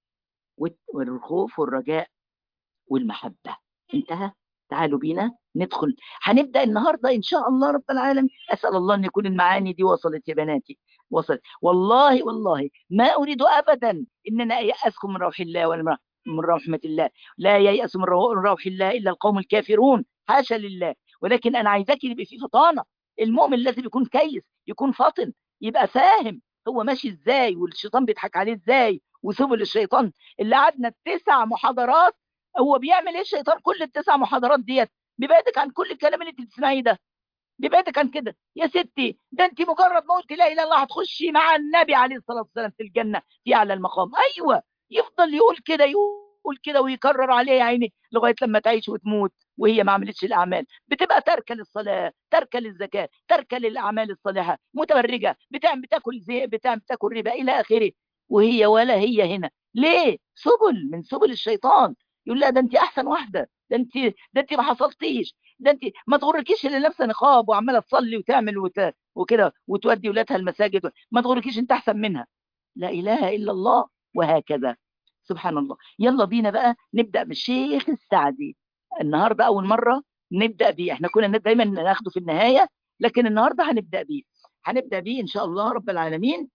والخوف والرجاء والمحبه انتهى تعالوا بينا ندخل هنبدا النهارده ان شاء الله رب العالمين اسال الله ان يكون المعاني دي وصلت يا بناتي وصلت والله والله ما اريد ابدا ان انا ايأسكم من روح الله ولا من رحمه الله لا ييأس من روح الله الا القوم الكافرون حاشا لله ولكن انا عايزاك يبقى في فطانه المؤمن لازم يكون كيس يكون فاطن يبقى فاهم هو ماشي ازاي والشيطان بيضحك عليه ازاي وسبل الشيطان اللي قعدنا تسع محاضرات هو بيعمل ايه الشيطان كل التسع محاضرات ديت بيبعدك عن كل الكلام اللي انت بتسمعيه ده بيبعدك عن كده يا ستي ده انت مجرد ما قلت لا اله الا الله هتخشي مع النبي عليه الصلاه والسلام في الجنه في اعلى المقام ايوه يفضل يقول كده يقول كده ويكرر عليه يا عيني لغايه لما تعيش وتموت وهي ما عملتش الاعمال بتبقى تاركه للصلاه تاركه للزكاه تاركه للاعمال الصالحه متبرجه بتعمل بتاكل زي بتعمل بتاكل ربا الى اخره وهي ولا هي هنا ليه سبل من سبل الشيطان يقول لا ده انت احسن واحده ده انت ده انت ما حصلتيش ده انت ما تغركيش اللي لابسه نقاب وعماله تصلي وتعمل وت... وكده وتودي ولادها المساجد ما تغركيش انت احسن منها لا اله الا الله وهكذا سبحان الله يلا بينا بقى نبدا بالشيخ السعدي النهارده اول مره نبدا بيه احنا كنا دايما ناخده في النهايه لكن النهارده هنبدا بيه هنبدا بيه ان شاء الله رب العالمين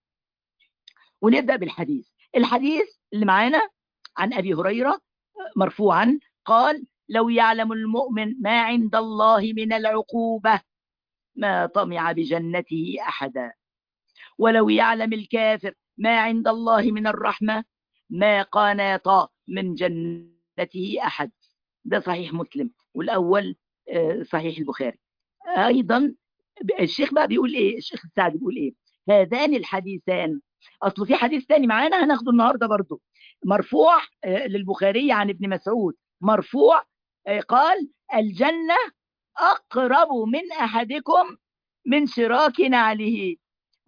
ونبدا بالحديث الحديث اللي معانا عن ابي هريره مرفوعا قال لو يعلم المؤمن ما عند الله من العقوبة ما طمع بجنته أحدا ولو يعلم الكافر ما عند الله من الرحمة ما قناط من جنته أحد ده صحيح مسلم والأول صحيح البخاري أيضا الشيخ بقى بيقول إيه الشيخ السعد بيقول إيه هذان الحديثان أصل في حديث تاني معانا هناخده النهاردة برضو مرفوع للبخاري عن ابن مسعود مرفوع قال الجنة أقرب من أحدكم من شراك نعله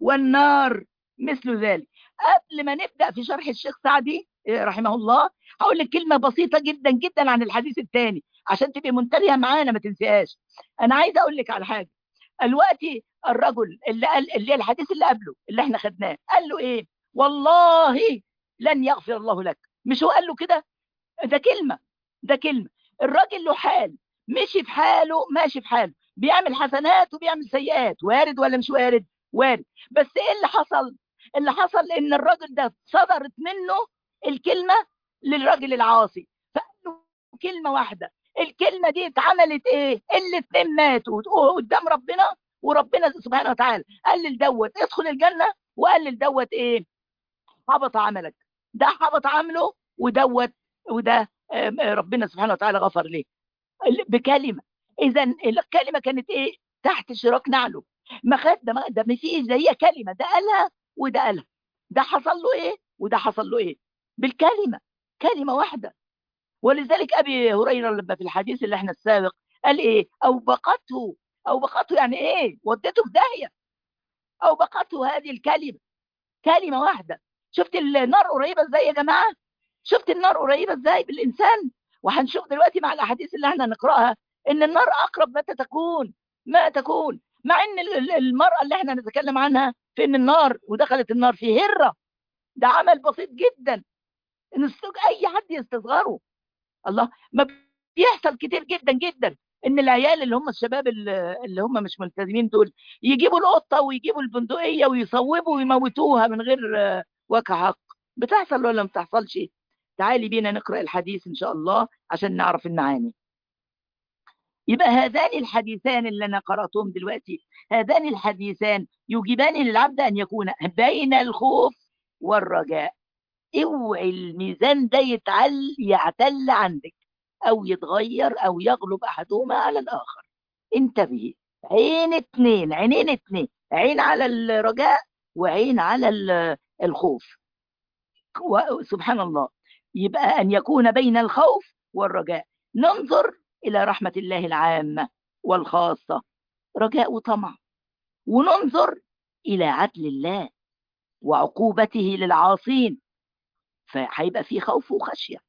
والنار مثل ذلك قبل ما نبدأ في شرح الشيخ سعدي رحمه الله هقول لك كلمة بسيطة جدا جدا عن الحديث الثاني عشان تبقي منتبهة معانا ما تنسيهاش أنا عايزة أقول لك على حاجة دلوقتي الرجل اللي قال اللي الحديث اللي قبله اللي احنا خدناه قال له ايه والله لن يغفر الله لك مش هو قال له كده ده كلمة ده كلمة الراجل له حال مشي في حاله ماشي في حاله بيعمل حسنات وبيعمل سيئات وارد ولا مش وارد وارد بس ايه اللي حصل اللي حصل ان الراجل ده صدرت منه الكلمة للراجل العاصي فقال له كلمة واحدة الكلمة دي اتعملت ايه الاتنين ماتوا قدام ربنا وربنا سبحانه وتعالى قال لدوت ادخل الجنة وقال لدوت ايه حبط عملك ده حبط عمله ودوت وده ربنا سبحانه وتعالى غفر ليه بكلمه اذا الكلمه كانت ايه تحت شراك نعله ما خد ده ما ده ما فيش ده هي كلمه ده قالها وده قالها ده حصل له ايه وده حصل له ايه بالكلمه كلمه واحده ولذلك ابي هريره لما في الحديث اللي احنا السابق قال ايه او بقته او بقته يعني ايه ودته في داهيه او بقته هذه الكلمه كلمه واحده شفت النار قريبه ازاي يا جماعه شفت النار قريبه ازاي بالانسان وهنشوف دلوقتي مع الاحاديث اللي احنا نقراها ان النار اقرب متى تكون ما تكون مع ان المراه اللي احنا نتكلم عنها في ان النار ودخلت النار في هره ده عمل بسيط جدا ان اي حد يستصغره الله ما بيحصل كتير جدا جدا ان العيال اللي هم الشباب اللي هم مش ملتزمين دول يجيبوا القطه ويجيبوا البندقيه ويصوبوا ويموتوها من غير وجه حق بتحصل ولا ما بتحصلش تعالي بينا نقرأ الحديث إن شاء الله عشان نعرف المعاني يبقى هذان الحديثان اللي أنا قرأتهم دلوقتي هذان الحديثان يجيبان للعبد أن يكون بين الخوف والرجاء اوعي الميزان ده يتعل يعتل عندك أو يتغير أو يغلب أحدهما على الآخر انتبهي عين اتنين عينين اتنين عين على الرجاء وعين على الخوف سبحان الله يبقى أن يكون بين الخوف والرجاء ننظر إلى رحمة الله العامة والخاصة رجاء وطمع وننظر إلى عدل الله وعقوبته للعاصين فهيبقى فيه خوف وخشيه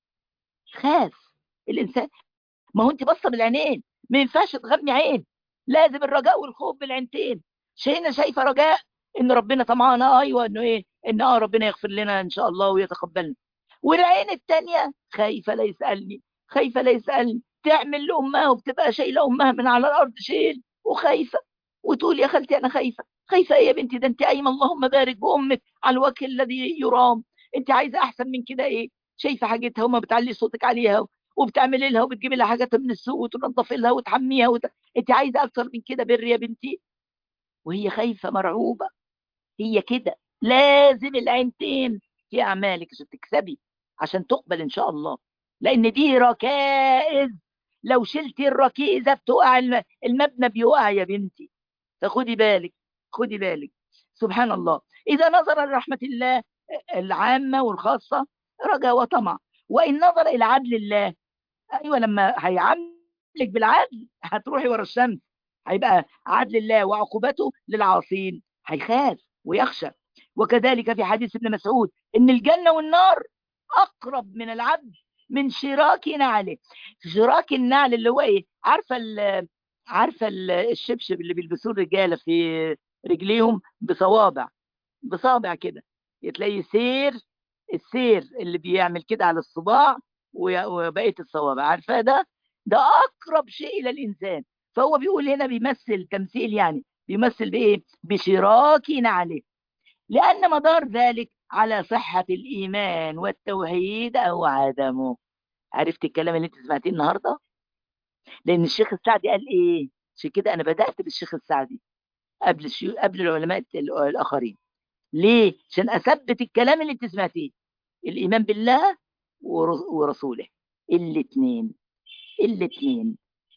خاف الانسان ما هو انت باصه بالعينين ما ينفعش تغمي عين لازم الرجاء والخوف بالعينتين شينا شايفه رجاء ان ربنا طمعان ايوه انه ايه ان اه ربنا يغفر لنا ان شاء الله ويتقبلنا والعين الثانيه خايفه لا يسالني خايفه لا يسالني تعمل لامها وبتبقى شايله امها من على الارض شيل وخايفه وتقول يا خالتي انا خايفه خايفه ايه يا بنتي ده انت قايمه اللهم بارك بامك على الوجه الذي يرام انت عايزه احسن من كده ايه شايفه حاجتها وما بتعلي صوتك عليها وبتعملي لها وبتجيبي لها حاجات من السوق وتنظفي لها وتحميها وت... انت عايزه اكتر من كده بر يا بنتي وهي خايفه مرعوبه هي كده لازم العينتين في اعمالك عشان تكسبي عشان تقبل ان شاء الله لان دي ركائز لو شلتي الركيزه بتقع المبنى بيقع يا بنتي فخدي بالك خدي بالك سبحان الله اذا نظر لرحمه الله العامه والخاصه رجا وطمع وان نظر الى عدل الله ايوه لما هيعاملك بالعدل هتروحي ورا الشمس هيبقى عدل الله وعقوبته للعاصين هيخاف ويخشى وكذلك في حديث ابن مسعود ان الجنه والنار اقرب من العبد من شراك نعله شراك النعل اللي هو ايه عارفه ال عارفه ال الشبشب اللي بيلبسوه الرجاله في رجليهم بصوابع بصابع كده تلاقي سير السير اللي بيعمل كده على الصباع وبقيه الصوابع عارفه ده ده اقرب شيء الى الانسان فهو بيقول هنا بيمثل تمثيل يعني بيمثل بايه بشراك نعله لان مدار ذلك على صحه الايمان والتوحيد او عدمه عرفت الكلام اللي انت سمعتيه النهارده لان الشيخ السعدي قال ايه عشان كده انا بدات بالشيخ السعدي قبل الشيو... قبل العلماء الاخرين ليه عشان اثبت الكلام اللي انت سمعتيه الايمان بالله ورسوله الاثنين الاثنين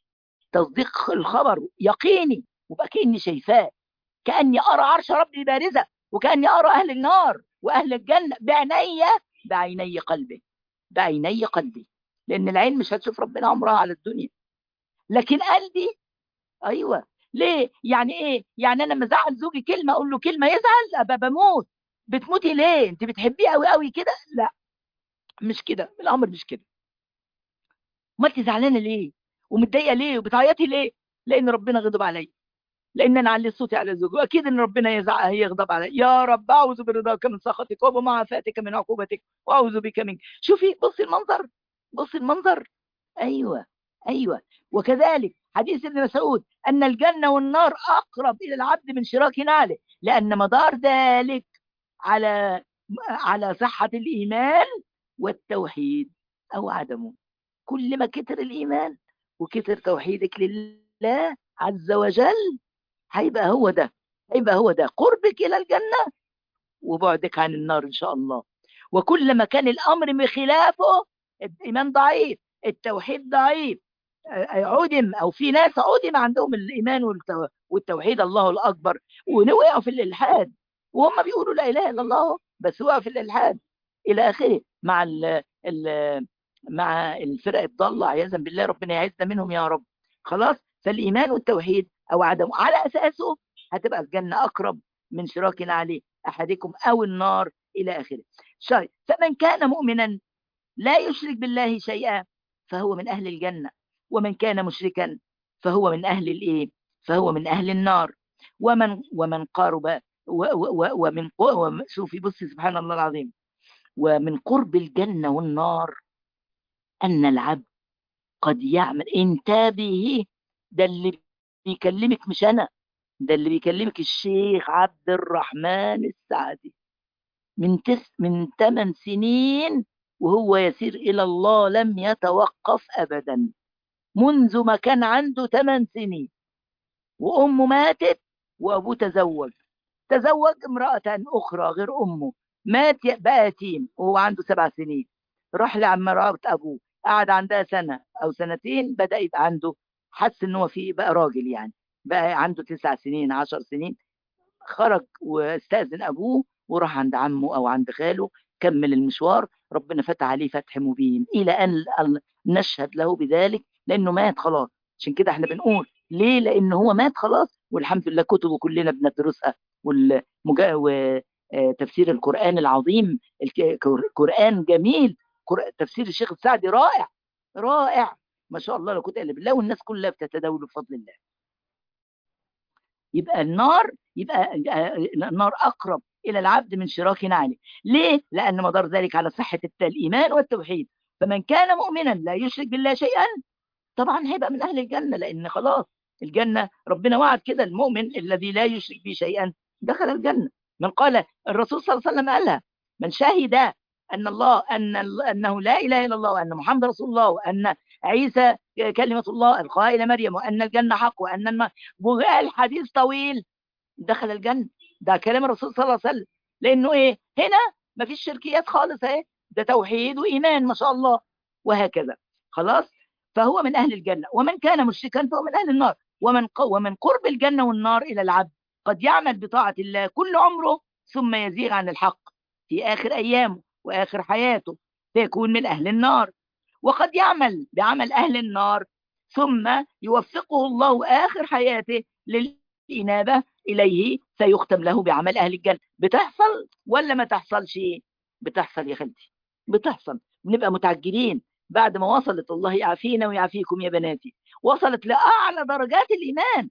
تصديق الخبر يقيني وبقى كاني شايفاه كاني ارى عرش ربي بارزه وكاني ارى اهل النار واهل الجنه بعيني بعيني قلبي بعيني قلبي لان العين مش هتشوف ربنا عمرها على الدنيا لكن قلبي ايوه ليه يعني ايه يعني انا لما ازعل زوجي كلمه اقول له كلمه يزعل ابقى بموت بتموتي ليه انت بتحبيه قوي قوي كده لا مش كده الامر مش كده ما انت زعلانه ليه ومتضايقه ليه وبتعيطي ليه لان ربنا غضب عليا لان انا علي صوتي على زوجي واكيد ان ربنا يزع يغضب علي يا رب اعوذ برضاك من سخطك وبمعافاتك من عقوبتك واعوذ بك منك شوفي بصي المنظر بصي المنظر ايوه ايوه وكذلك حديث ابن مسعود ان الجنه والنار اقرب الى العبد من شراك نعله لان مدار ذلك على على صحه الايمان والتوحيد او عدمه كل ما كتر الايمان وكتر توحيدك لله عز وجل هيبقى هو ده هيبقى هو ده قربك الى الجنه وبعدك عن النار ان شاء الله وكل ما كان الامر بخلافه الايمان ضعيف التوحيد ضعيف عدم او في ناس عدم عندهم الايمان والتوحيد الله الاكبر ووقعوا في الالحاد وهم بيقولوا لا اله الا الله بس وقعوا في الالحاد الى اخره مع ال ال مع الفرق الضاله عياذا بالله ربنا يعزنا منهم يا رب خلاص فالايمان والتوحيد او عدمه على اساسه هتبقى الجنه اقرب من شراك عليه احدكم او النار الى اخره شيء فمن كان مؤمنا لا يشرك بالله شيئا فهو من اهل الجنه ومن كان مشركا فهو من اهل الايه فهو من اهل النار ومن ومن قارب ومن شوفي بصي سبحان الله العظيم ومن قرب الجنه والنار ان العبد قد يعمل انتبهي ده اللي بيكلمك مش انا ده اللي بيكلمك الشيخ عبد الرحمن السعدي من تس من ثمان سنين وهو يسير الى الله لم يتوقف ابدا منذ ما كان عنده ثمان سنين وامه ماتت وابوه تزوج تزوج امراه اخرى غير امه مات بقى يتيم وهو عنده سبع سنين راح لعمرات ابوه قعد عندها سنه او سنتين بدا يبقى عنده حس ان هو في بقى راجل يعني بقى عنده تسع سنين عشر سنين خرج واستاذن ابوه وراح عند عمه او عند خاله كمل المشوار ربنا فتح عليه فتح مبين الى ان نشهد له بذلك لانه مات خلاص عشان كده احنا بنقول ليه لان هو مات خلاص والحمد لله كتبه كلنا بندرسها والمجا... و... تفسير القرآن العظيم القرآن جميل تفسير الشيخ السعدي رائع رائع ما شاء الله لو كنت الا بالله والناس كلها بتتداول بفضل الله يبقى النار يبقى النار اقرب الى العبد من شراك نعله ليه لان مدار ذلك على صحه الايمان والتوحيد فمن كان مؤمنا لا يشرك بالله شيئا طبعا هيبقى من اهل الجنه لان خلاص الجنه ربنا وعد كده المؤمن الذي لا يشرك به شيئا دخل الجنه من قال الرسول صلى الله عليه وسلم قالها من شهد ان الله ان انه لا اله الا الله وان محمد رسول الله وان عيسى كلمه الله القاها الى مريم وان الجنه حق وان الم... وقال حديث طويل دخل الجنه ده كلام الرسول صلى الله عليه وسلم لانه ايه هنا ما فيش شركيات خالص اهي ده توحيد وايمان ما شاء الله وهكذا خلاص فهو من اهل الجنه ومن كان مشركا فهو من اهل النار ومن ومن قرب الجنه والنار الى العبد قد يعمل بطاعه الله كل عمره ثم يزيغ عن الحق في اخر ايامه واخر حياته فيكون من اهل النار وقد يعمل بعمل اهل النار ثم يوفقه الله اخر حياته للانابه اليه فيختم له بعمل اهل الجنه بتحصل ولا ما تحصلش بتحصل يا خالتي بتحصل بنبقى متعجلين بعد ما وصلت الله يعافينا ويعافيكم يا بناتي وصلت لاعلى درجات الايمان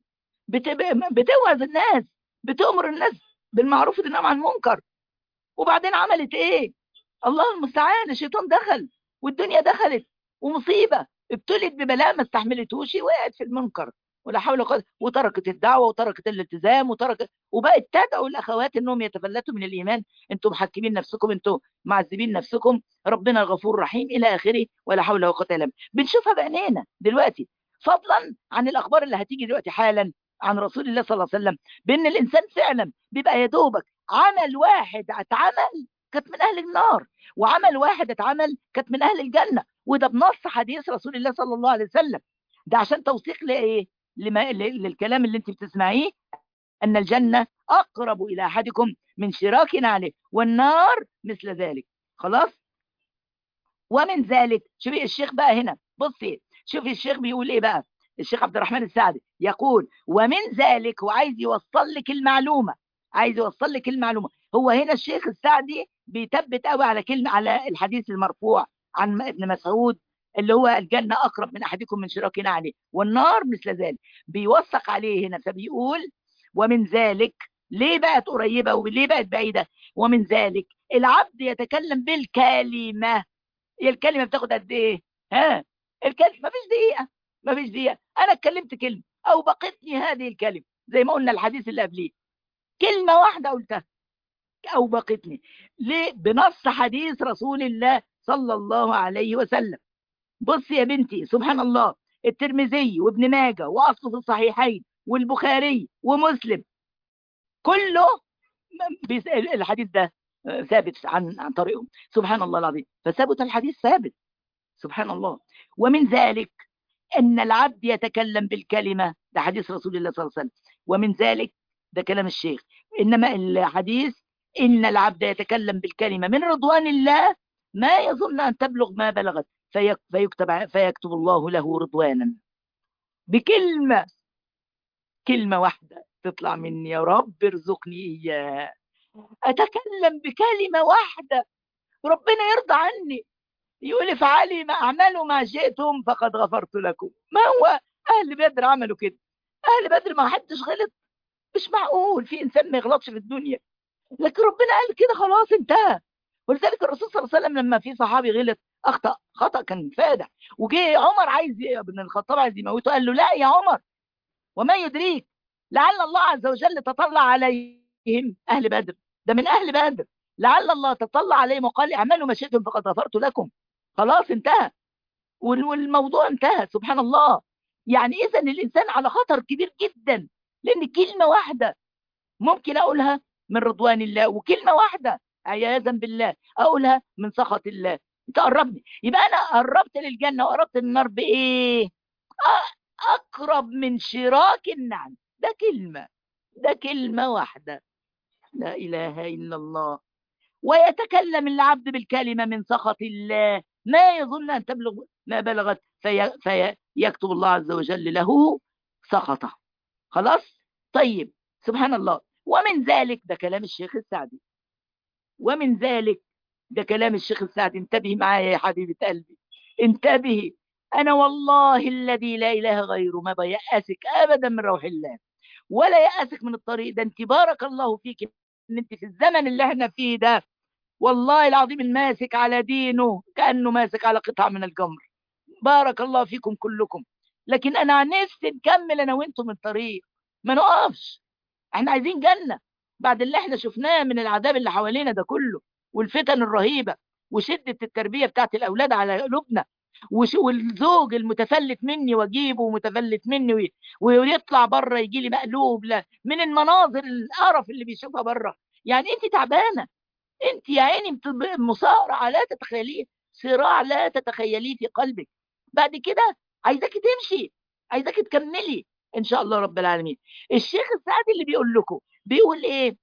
بتوعظ الناس بتامر الناس بالمعروف وتنهى عن المنكر وبعدين عملت ايه الله المستعان الشيطان دخل والدنيا دخلت ومصيبه ابتلت ببلاء ما استحملتوش وقعت في المنكر ولا حول ولا قوه وتركت الدعوه وتركت الالتزام وتركت وبقت تدعو الاخوات انهم يتفلتوا من الايمان انتم محكمين نفسكم انتم معذبين نفسكم ربنا غفور رحيم الى اخره ولا حول ولا قوه الا بالله بنشوفها بعينينا دلوقتي فضلا عن الاخبار اللي هتيجي دلوقتي حالا عن رسول الله صلى الله عليه وسلم بان الانسان فعلا بيبقى يا دوبك عمل واحد اتعمل كانت من اهل النار وعمل واحد اتعمل كانت من اهل الجنه وده بنص حديث رسول الله صلى الله عليه وسلم ده عشان توثيق لايه لما للكلام اللي انت بتسمعيه ان الجنه اقرب الى احدكم من شراك عليه والنار مثل ذلك خلاص ومن ذلك شوفي الشيخ بقى هنا بصي شوفي الشيخ بيقول ايه بقى الشيخ عبد الرحمن السعدي يقول ومن ذلك وعايز يوصل لك المعلومه عايز يوصل لك المعلومه هو هنا الشيخ السعدي بيثبت قوي على كلمه على الحديث المرفوع عن ابن مسعود اللي هو الجنه اقرب من احدكم من شراك عليه والنار مثل ذلك بيوثق عليه هنا فبيقول ومن ذلك ليه بقت قريبه وليه بقت بعيده ومن ذلك العبد يتكلم بالكلمه هي الكلمه بتاخد قد ايه ها الكلمه ما فيش دقيقه ما فيش دقيقه انا اتكلمت كلمه او بقتني هذه الكلمه زي ما قلنا الحديث اللي قبليه كلمه واحده قلتها او بقتني ليه بنص حديث رسول الله صلى الله عليه وسلم بص يا بنتي سبحان الله الترمذي وابن ماجه واصله في الصحيحين والبخاري ومسلم كله الحديث ده ثابت عن عن طريقهم سبحان الله العظيم فثبت الحديث ثابت سبحان الله ومن ذلك ان العبد يتكلم بالكلمه ده حديث رسول الله صلى الله عليه وسلم ومن ذلك ده كلام الشيخ انما الحديث ان العبد يتكلم بالكلمه من رضوان الله ما يظن ان تبلغ ما بلغت فيكتب فيكتب الله له رضوانا بكلمه كلمه واحده تطلع مني يا رب ارزقني اياه اتكلم بكلمه واحده ربنا يرضى عني يقول افعلي ما اعملوا ما شئتم فقد غفرت لكم ما هو اهل بدر عملوا كده اهل بدر ما حدش غلط مش معقول في انسان ما يغلطش في الدنيا لكن ربنا قال كده خلاص انتهى ولذلك الرسول صلى الله عليه وسلم لما في صحابي غلط اخطا خطا كان فادح وجه عمر عايز ابن الخطاب عايز يموته قال له لا يا عمر وما يدريك لعل الله عز وجل تطلع عليهم اهل بدر ده من اهل بدر لعل الله تطلع عليهم وقال اعملوا ما شئتم فقد غفرت لكم خلاص انتهى والموضوع انتهى سبحان الله يعني اذا الانسان على خطر كبير جدا لان كلمه واحده ممكن اقولها من رضوان الله وكلمه واحده عياذا بالله اقولها من سخط الله انت قربني يبقى انا قربت للجنه وقربت للنار بايه اقرب من شراك النعم ده كلمه ده كلمه واحده لا اله الا الله ويتكلم العبد بالكلمه من سخط الله ما يظن ان تبلغ ما بلغت في فيكتب الله عز وجل له سخطه خلاص طيب سبحان الله ومن ذلك ده كلام الشيخ السعدي ومن ذلك ده كلام الشيخ السعدي انتبهي معايا يا حبيبة قلبي انتبهي أنا والله الذي لا إله غيره ما بيأسك أبدا من روح الله ولا يأسك من الطريق ده انت بارك الله فيك ان انت في الزمن اللي احنا فيه ده والله العظيم الماسك على دينه كأنه ماسك على قطعة من الجمر بارك الله فيكم كلكم لكن انا نفسي نكمل انا وانتم الطريق ما نقفش احنا عايزين جنة بعد اللي احنا شفناه من العذاب اللي حوالينا ده كله والفتن الرهيبة وشدة التربية بتاعت الأولاد على قلوبنا والزوج المتفلت مني واجيبه ومتفلت مني ويطلع بره يجي لي مقلوب لا من المناظر القرف اللي بيشوفها بره يعني انت تعبانه انت يا عيني مصارعه لا تتخيليه صراع لا تتخيليه في قلبك بعد كده عايزاكي تمشي عايزاكي تكملي ان شاء الله رب العالمين الشيخ السعدي اللي بيقول لكم بيقول ايه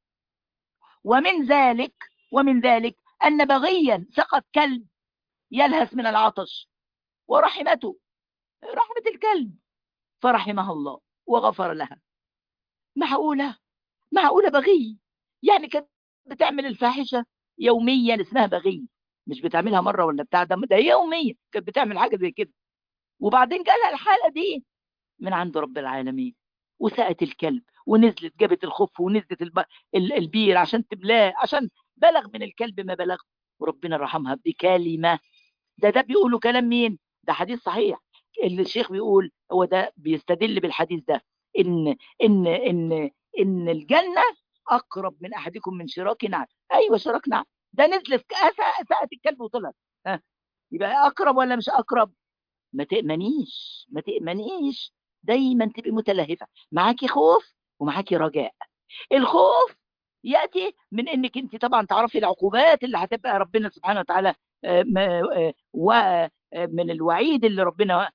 ومن ذلك ومن ذلك ان بغيا سقط كلب يلهث من العطش ورحمته رحمة الكلب فرحمها الله وغفر لها معقولة معقولة بغي يعني كانت بتعمل الفاحشة يوميا اسمها بغي مش بتعملها مرة ولا بتاع ده ده يوميا كانت بتعمل حاجة زي كده وبعدين جالها الحالة دي من عند رب العالمين وسقت الكلب ونزلت جابت الخف ونزلت الب... البير عشان تبلاه عشان بلغ من الكلب ما بلغ وربنا رحمها بكلمة ده ده بيقولوا كلام مين ده حديث صحيح اللي الشيخ بيقول هو ده بيستدل بالحديث ده ان ان ان ان الجنه اقرب من احدكم من شراك نعل ايوه شراك نعل ده نزلت ساعه الكلب وطلعت ها يبقى اقرب ولا مش اقرب ما تامنيش ما تامنيش دايما تبقي متلهفه معاكي خوف ومعاكي رجاء الخوف ياتي من انك انت طبعا تعرفي العقوبات اللي هتبقى ربنا سبحانه وتعالى ومن الوعيد اللي ربنا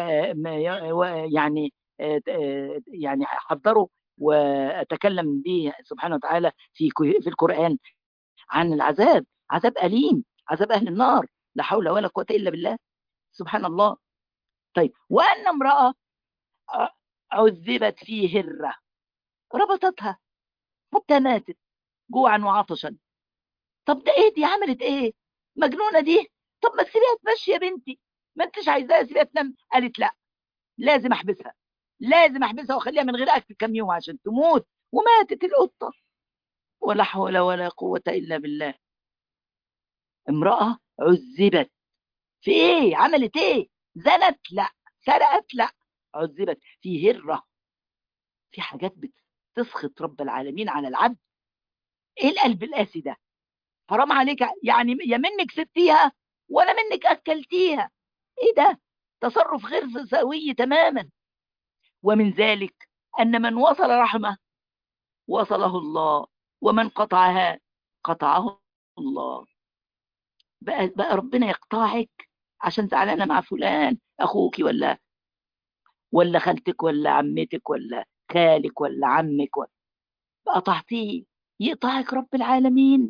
يعني يعني حضره واتكلم به سبحانه وتعالى في في القران عن العذاب عذاب اليم عذاب اهل النار لا حول ولا قوه الا بالله سبحان الله طيب وان امراه عذبت في هره ربطتها حتى ماتت جوعا وعطشا طب ده ايه دي عملت ايه مجنونه دي طب ما تسيبيها تمشي يا بنتي ما انتش عايزاها تسيبيها تنام قالت لا لازم احبسها لازم احبسها واخليها من غير اكل كام يوم عشان تموت وماتت القطه ولا حول ولا قوه الا بالله امراه عذبت في ايه عملت ايه زنت لا سرقت لا عذبت في هره في حاجات بتسخط رب العالمين على العبد ايه القلب القاسي ده حرام عليك يعني يا منك سبتيها ولا منك اكلتيها ايه ده تصرف غير سوي تماما ومن ذلك ان من وصل رحمه وصله الله ومن قطعها قطعه الله بقى, بقى ربنا يقطعك عشان زعلانه مع فلان اخوك ولا ولا خالتك ولا عمتك ولا خالك ولا عمك ولا قطعتيه يقطعك رب العالمين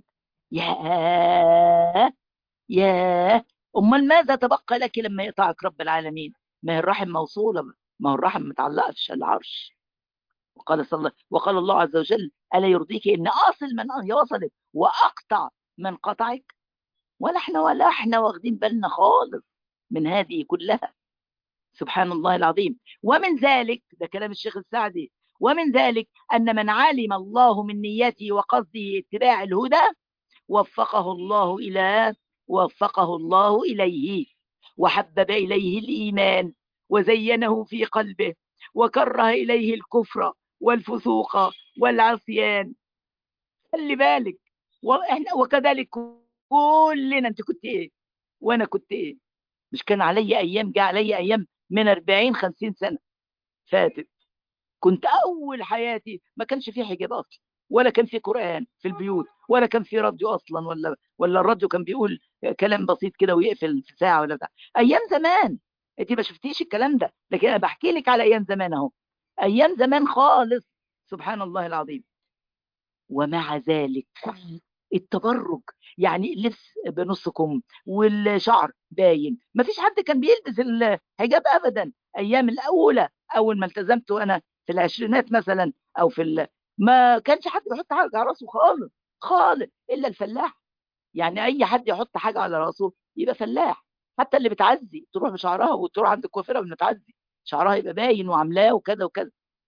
ياه ياه امال ماذا تبقى لك لما يقطعك رب العالمين ما هي الرحم موصوله ما هو الرحم متعلقه في العرش وقال صلى الله وقال الله عز وجل الا يرضيك ان اصل من وصلت واقطع من قطعك ولا احنا ولا احنا واخدين بالنا خالص من هذه كلها سبحان الله العظيم ومن ذلك ده كلام الشيخ السعدي ومن ذلك أن من علم الله من نيته وقصده اتباع الهدى وفقه الله إلى وفقه الله إليه وحبب إليه الإيمان وزينه في قلبه وكره إليه الكفر والفسوق والعصيان خلي بالك وكذلك كلنا انت كنت ايه وانا كنت ايه مش كان علي ايام جاء علي ايام من 40 50 سنه فاتت كنت اول حياتي ما كانش فيه حجاب اصلا ولا كان في قران في البيوت ولا كان في راديو اصلا ولا ولا الراديو كان بيقول كلام بسيط كده ويقفل في ساعه ولا بتاع ايام زمان انت ما شفتيش الكلام ده لكن انا بحكي لك على ايام زمان اهو ايام زمان خالص سبحان الله العظيم ومع ذلك التبرج يعني اللبس بنص كم والشعر باين ما فيش حد كان بيلبس الحجاب ابدا ايام الاولى اول ما التزمت وانا في العشرينات مثلا او في ال... ما كانش حد بيحط حاجه على راسه خالص خالص الا الفلاح يعني اي حد يحط حاجه على راسه يبقى فلاح حتى اللي بتعزي تروح بشعرها وتروح عند الكوافيره بتعزي شعرها يبقى باين وعاملاه وكذا وكذا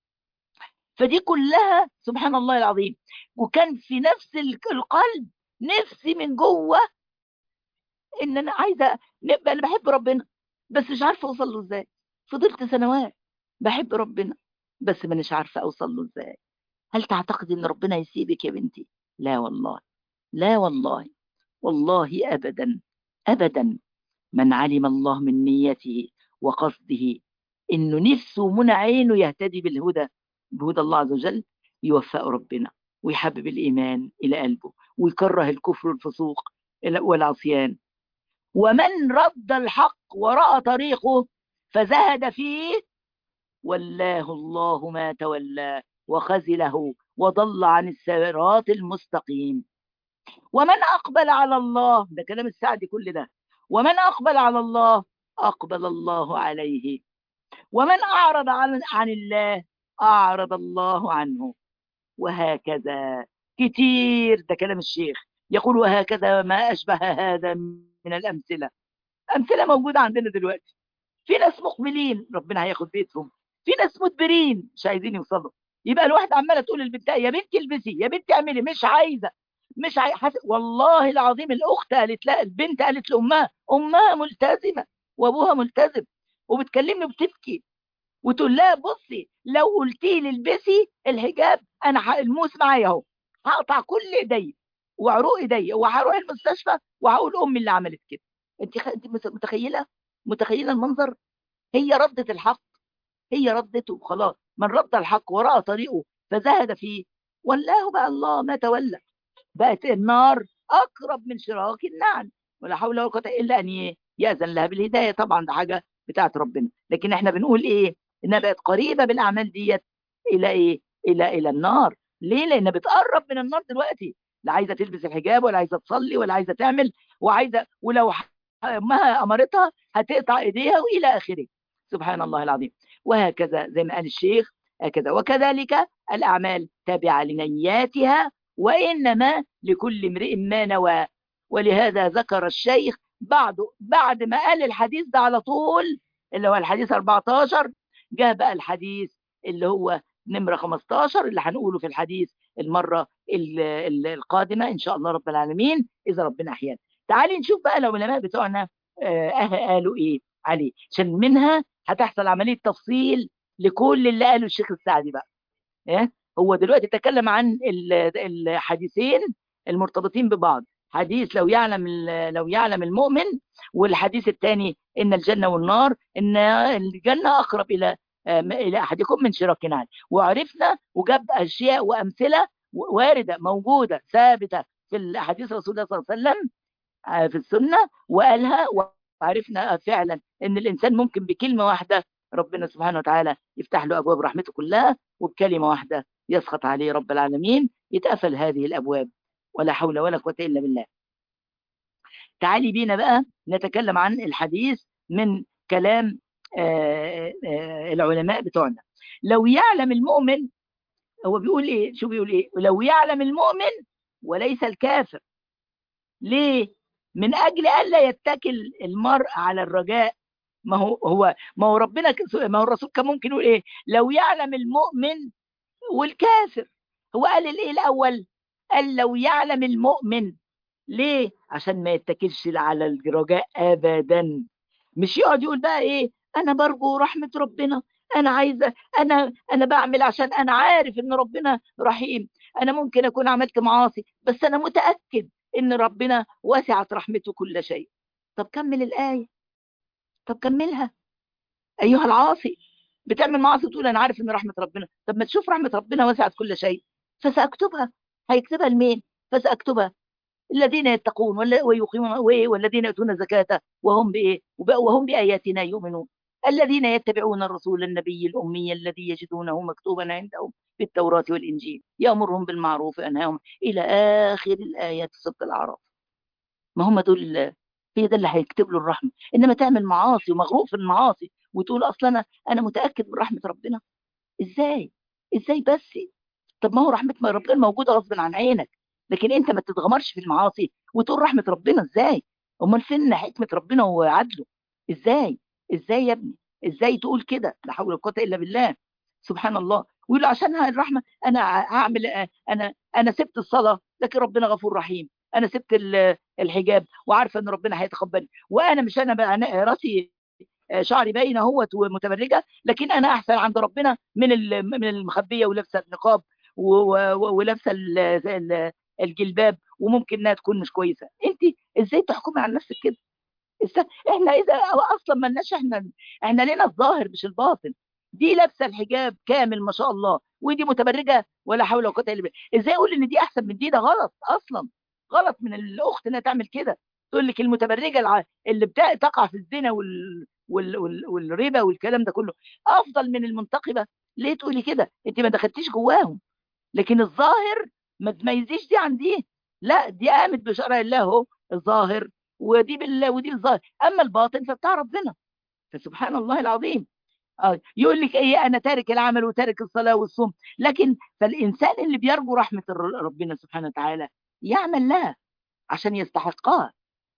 فدي كلها سبحان الله العظيم وكان في نفس القلب نفسي من جوه ان انا عايزه نبقى انا بحب ربنا بس مش عارفه اوصل له ازاي فضلت سنوات بحب ربنا بس مانيش عارفه اوصل له ازاي هل تعتقد ان ربنا يسيبك يا بنتي لا والله لا والله والله ابدا ابدا من علم الله من نيته وقصده انه نفسه منى عينه يهتدي بالهدى بهدى الله عز وجل يوفق ربنا ويحبب الايمان الى قلبه ويكره الكفر والفسوق والعصيان ومن رد الحق وراى طريقه فزهد فيه ولاه الله ما تولى وخزله وضل عن الصراط المستقيم ومن أقبل على الله ده كلام السعدي كل ده ومن أقبل على الله أقبل الله عليه ومن أعرض عن, عن الله أعرض الله عنه وهكذا كتير ده كلام الشيخ يقول وهكذا ما أشبه هذا من الأمثلة أمثلة موجودة عندنا دلوقتي في ناس مقبلين ربنا هياخد بيتهم في ناس مدبرين مش عايزين يوصلوا يبقى الواحد عماله تقول للبنت يا بنتي البسي يا بنتي اعملي مش عايزه مش عايزة حس... والله العظيم الاخت قالت لا البنت قالت لامها امها ملتزمه وابوها ملتزم وبتكلمني وبتبكي وتقول لها بصي لو قلتي لي البسي الحجاب انا الموس معايا اهو هقطع كل ايدي وعروق ايدي وهروح المستشفى وهقول امي اللي عملت كده انت خ... انت متخيله متخيله المنظر هي ردت الحق هي ردته خلاص من رد الحق وراء طريقه فزهد فيه ولاه بقى الله ما تولى بقت النار اقرب من شراك النعل ولا حول ولا قوه الا ان ياذن لها بالهدايه طبعا ده حاجه بتاعت ربنا لكن احنا بنقول ايه انها بقت قريبه بالاعمال ديت الى ايه الى الى النار ليه لانها بتقرب من النار دلوقتي لا عايزه تلبس الحجاب ولا عايزه تصلي ولا عايزه تعمل وعايزه ولو امها امرتها هتقطع ايديها والى اخره سبحان الله العظيم وهكذا زي ما قال الشيخ هكذا وكذلك الأعمال تابعة لنياتها وإنما لكل امرئ ما نوى ولهذا ذكر الشيخ بعد بعد ما قال الحديث ده على طول اللي هو الحديث 14 جاء بقى الحديث اللي هو نمرة 15 اللي هنقوله في الحديث المرة القادمة إن شاء الله رب العالمين إذا ربنا أحيانا تعالي نشوف بقى العلماء بتوعنا قالوا إيه عليه عشان منها هتحصل عملية تفصيل لكل اللي قاله الشيخ السعدي بقى إيه؟ هو دلوقتي تكلم عن الحديثين المرتبطين ببعض حديث لو يعلم لو يعلم المؤمن والحديث الثاني ان الجنه والنار ان الجنه اقرب الى الى احدكم من شراك نعل وعرفنا وجاب اشياء وامثله وارده موجوده ثابته في الاحاديث رسول الله صلى الله عليه وسلم في السنه وقالها وعرفنا فعلا ان الانسان ممكن بكلمه واحده ربنا سبحانه وتعالى يفتح له ابواب رحمته كلها وبكلمه واحده يسخط عليه رب العالمين يتقفل هذه الابواب ولا حول ولا قوه الا بالله. تعالي بينا بقى نتكلم عن الحديث من كلام آآ آآ العلماء بتوعنا. لو يعلم المؤمن هو بيقول ايه؟ شو بيقول ايه؟ لو يعلم المؤمن وليس الكافر. ليه؟ من اجل الا يتكل المرء على الرجاء ما هو هو ما هو ربنا ما هو الرسول كان ممكن يقول ايه لو يعلم المؤمن والكافر هو قال الايه الاول قال لو يعلم المؤمن ليه عشان ما يتكلش على الرجاء ابدا مش يقعد يقول بقى ايه انا برجو رحمه ربنا انا عايزه انا انا بعمل عشان انا عارف ان ربنا رحيم انا ممكن اكون عملت معاصي بس انا متاكد ان ربنا وسعت رحمته كل شيء طب كمل الايه طب كملها ايها العاصي بتعمل معاصي وتقول انا عارف ان رحمه ربنا طب ما تشوف رحمه ربنا وسعت كل شيء فساكتبها هيكتبها لمين فساكتبها الذين يتقون ويقيمون والذين يؤتون الزكاه وهم بايه وهم باياتنا يؤمنون الذين يتبعون الرسول النبي الامي الذي يجدونه مكتوبا عندهم في التوراه والانجيل يامرهم بالمعروف وينهاهم الى اخر الايات في سوره الاعراف ما هم دول هي ده اللي هيكتب له الرحمه انما تعمل معاصي ومغروق في المعاصي وتقول اصلا انا انا متاكد من رحمه ربنا ازاي ازاي بس طب ما هو رحمه ربنا موجوده غصب عن عينك لكن انت ما تتغمرش في المعاصي وتقول رحمه ربنا ازاي امال فين حكمه ربنا وعدله ازاي ازاي يا ابني ازاي تقول كده لا حول ولا قوه الا بالله سبحان الله ويقول عشانها الرحمه انا هعمل انا انا سبت الصلاه لكن ربنا غفور رحيم انا سبت الحجاب وعارفه ان ربنا هيتقبلني وانا مش انا بقى راسي شعري باين اهوت ومتبرجه لكن انا احسن عند ربنا من من المخبيه ولابسه النقاب ولابسه الجلباب وممكن انها تكون مش كويسه انت ازاي تحكمي على نفسك كده احنا اذا اصلا ما لناش احنا احنا لنا الظاهر مش الباطن دي لابسه الحجاب كامل ما شاء الله ودي متبرجه ولا حول ولا قوه الا بالله ازاي اقول ان دي احسن من دي ده غلط اصلا غلط من الاخت انها تعمل كده تقول لك المتبرجه اللي بتاع تقع في الزنا وال... وال... وال... والربا والكلام ده كله افضل من المنتقبه ليه تقولي كده انت ما دخلتيش جواهم لكن الظاهر ما تميزيش دي عن دي لا دي قامت بشرع الله اهو الظاهر ودي بالله ودي الظاهر اما الباطن فبتاع ربنا فسبحان الله العظيم آه يقول لك ايه انا تارك العمل وتارك الصلاه والصوم لكن فالانسان اللي بيرجو رحمه ربنا سبحانه وتعالى يعمل لها عشان يستحقها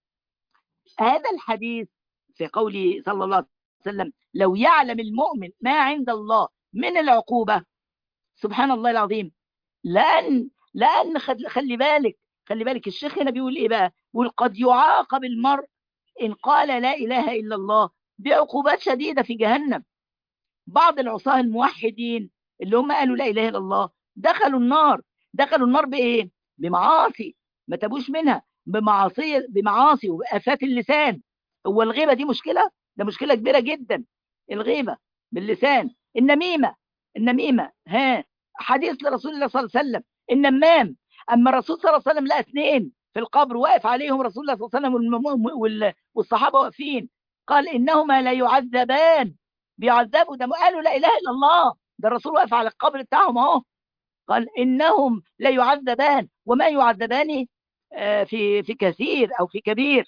هذا الحديث في قوله صلى الله عليه وسلم لو يعلم المؤمن ما عند الله من العقوبه سبحان الله العظيم لان لان خلي بالك خلي بالك الشيخ هنا بيقول ايه بقى بيقول قد يعاقب المرء ان قال لا اله الا الله بعقوبات شديده في جهنم بعض العصاه الموحدين اللي هم قالوا لا اله الا الله دخلوا النار دخلوا النار بايه بمعاصي ما تابوش منها بمعاصي بمعاصي وبآفات اللسان هو الغيبه دي مشكله ده مشكله كبيره جدا الغيبه باللسان النميمه النميمه ها حديث لرسول الله صلى الله عليه وسلم النمام اما الرسول صلى الله عليه وسلم لقى اثنين في القبر واقف عليهم رسول الله صلى الله عليه وسلم والصحابه واقفين قال انهما لا يعذبان بيعذبوا ده قالوا لا اله الا الله ده الرسول واقف على القبر بتاعهم اهو قال انهم لا يعذبان وما يعذبان في في كثير او في كبير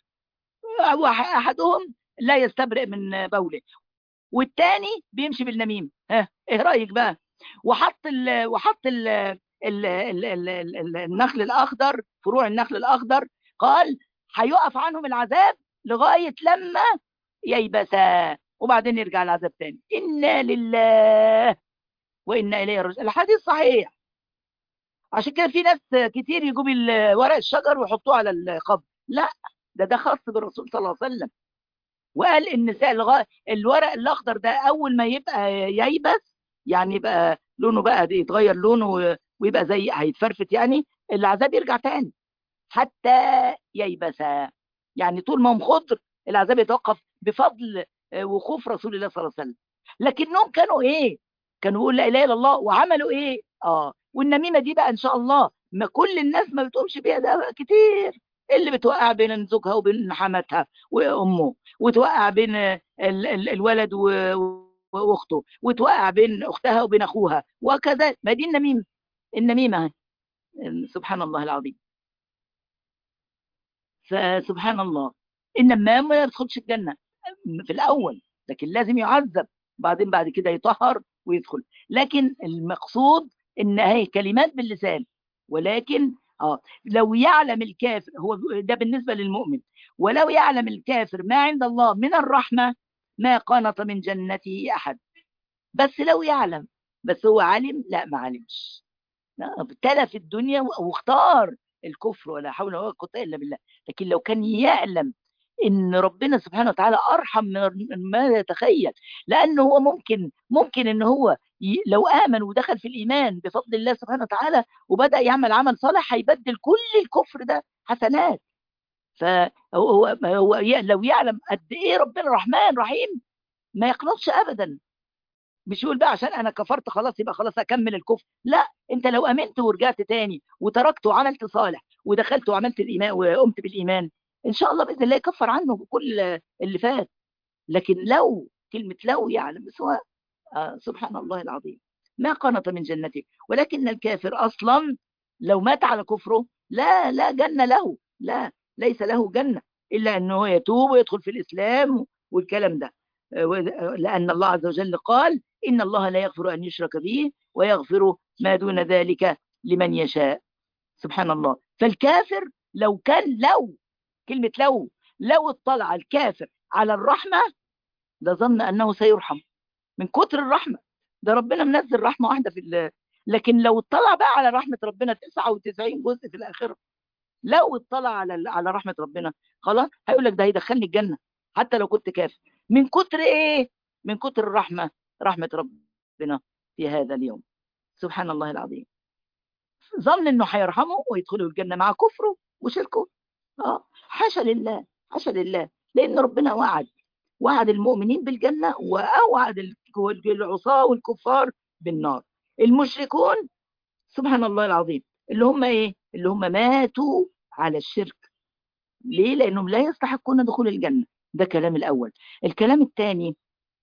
احدهم لا يستبرئ من بوله والتاني بيمشي بالنميم ها ايه رايك بقى وحط ال وحط ال ال ال ال ال النخل الاخضر فروع النخل الاخضر قال هيقف عنهم العذاب لغايه لما ييبسا وبعدين يرجع العذاب تاني انا لله وانا اليه راجعون الحديث صحيح عشان كده في ناس كتير يجيبوا ورق الشجر ويحطوه على القبر لا ده ده خاص بالرسول صلى الله عليه وسلم وقال النساء الغ... الورق الاخضر ده اول ما يبقى ييبس يعني يبقى لونه بقى يتغير لونه ويبقى زي هيتفرفت يعني العذاب يرجع تاني حتى ييبس يعني طول ما هم خضر العذاب يتوقف بفضل وقوف رسول الله صلى الله عليه وسلم لكنهم كانوا ايه كانوا يقولوا لا اله الا الله وعملوا ايه اه والنميمه دي بقى ان شاء الله ما كل الناس ما بتقومش بيها ده كتير اللي بتوقع بين زوجها وبين حماتها وامه وتوقع بين ال ال الولد واخته وتوقع بين اختها وبين اخوها وكذا ما دي النميمه النميمه سبحان الله العظيم فسبحان الله النمام ما يدخلش الجنه في الاول لكن لازم يعذب بعدين بعد كده يطهر ويدخل لكن المقصود ان هي كلمات باللسان ولكن اه لو يعلم الكافر هو ده بالنسبه للمؤمن ولو يعلم الكافر ما عند الله من الرحمه ما قنط من جنته احد بس لو يعلم بس هو علم لا ما علمش ابتلى في الدنيا واختار الكفر ولا حول ولا قوه الا بالله لكن لو كان يعلم ان ربنا سبحانه وتعالى ارحم من ما يتخيل لانه هو ممكن ممكن ان هو لو امن ودخل في الايمان بفضل الله سبحانه وتعالى وبدا يعمل عمل صالح هيبدل كل الكفر ده حسنات فهو هو لو يعلم قد ايه ربنا رحمن رحيم ما يقنطش ابدا مش يقول بقى عشان انا كفرت خلاص يبقى خلاص اكمل الكفر لا انت لو امنت ورجعت تاني وتركت وعملت صالح ودخلت وعملت الايمان وقمت بالايمان ان شاء الله باذن الله يكفر عنه كل اللي فات لكن لو كلمه لو يعلم بس هو آه سبحان الله العظيم ما قنط من جنته ولكن الكافر اصلا لو مات على كفره لا لا جنه له لا ليس له جنه الا انه يتوب ويدخل في الاسلام والكلام ده لان الله عز وجل قال ان الله لا يغفر ان يشرك به ويغفر ما دون ذلك لمن يشاء سبحان الله فالكافر لو كان لو كلمة لو لو اطلع الكافر على الرحمة لظن أنه سيرحم من كتر الرحمة ده ربنا منزل رحمة واحدة في الله لكن لو اطلع بقى على رحمة ربنا 99 جزء في الآخرة لو اطلع على على رحمة ربنا خلاص هيقول لك ده هيدخلني الجنة حتى لو كنت كافر من كتر ايه من كتر الرحمة رحمة ربنا في هذا اليوم سبحان الله العظيم ظن انه هيرحمه ويدخله الجنة مع كفره وشركه اه حاشا لله حاشا لله لان ربنا وعد وعد المؤمنين بالجنة وأوعد العصاة والكفار بالنار المشركون سبحان الله العظيم اللي هم ايه اللي هم ماتوا على الشرك ليه لانهم لا يستحقون دخول الجنة ده كلام الاول الكلام الثاني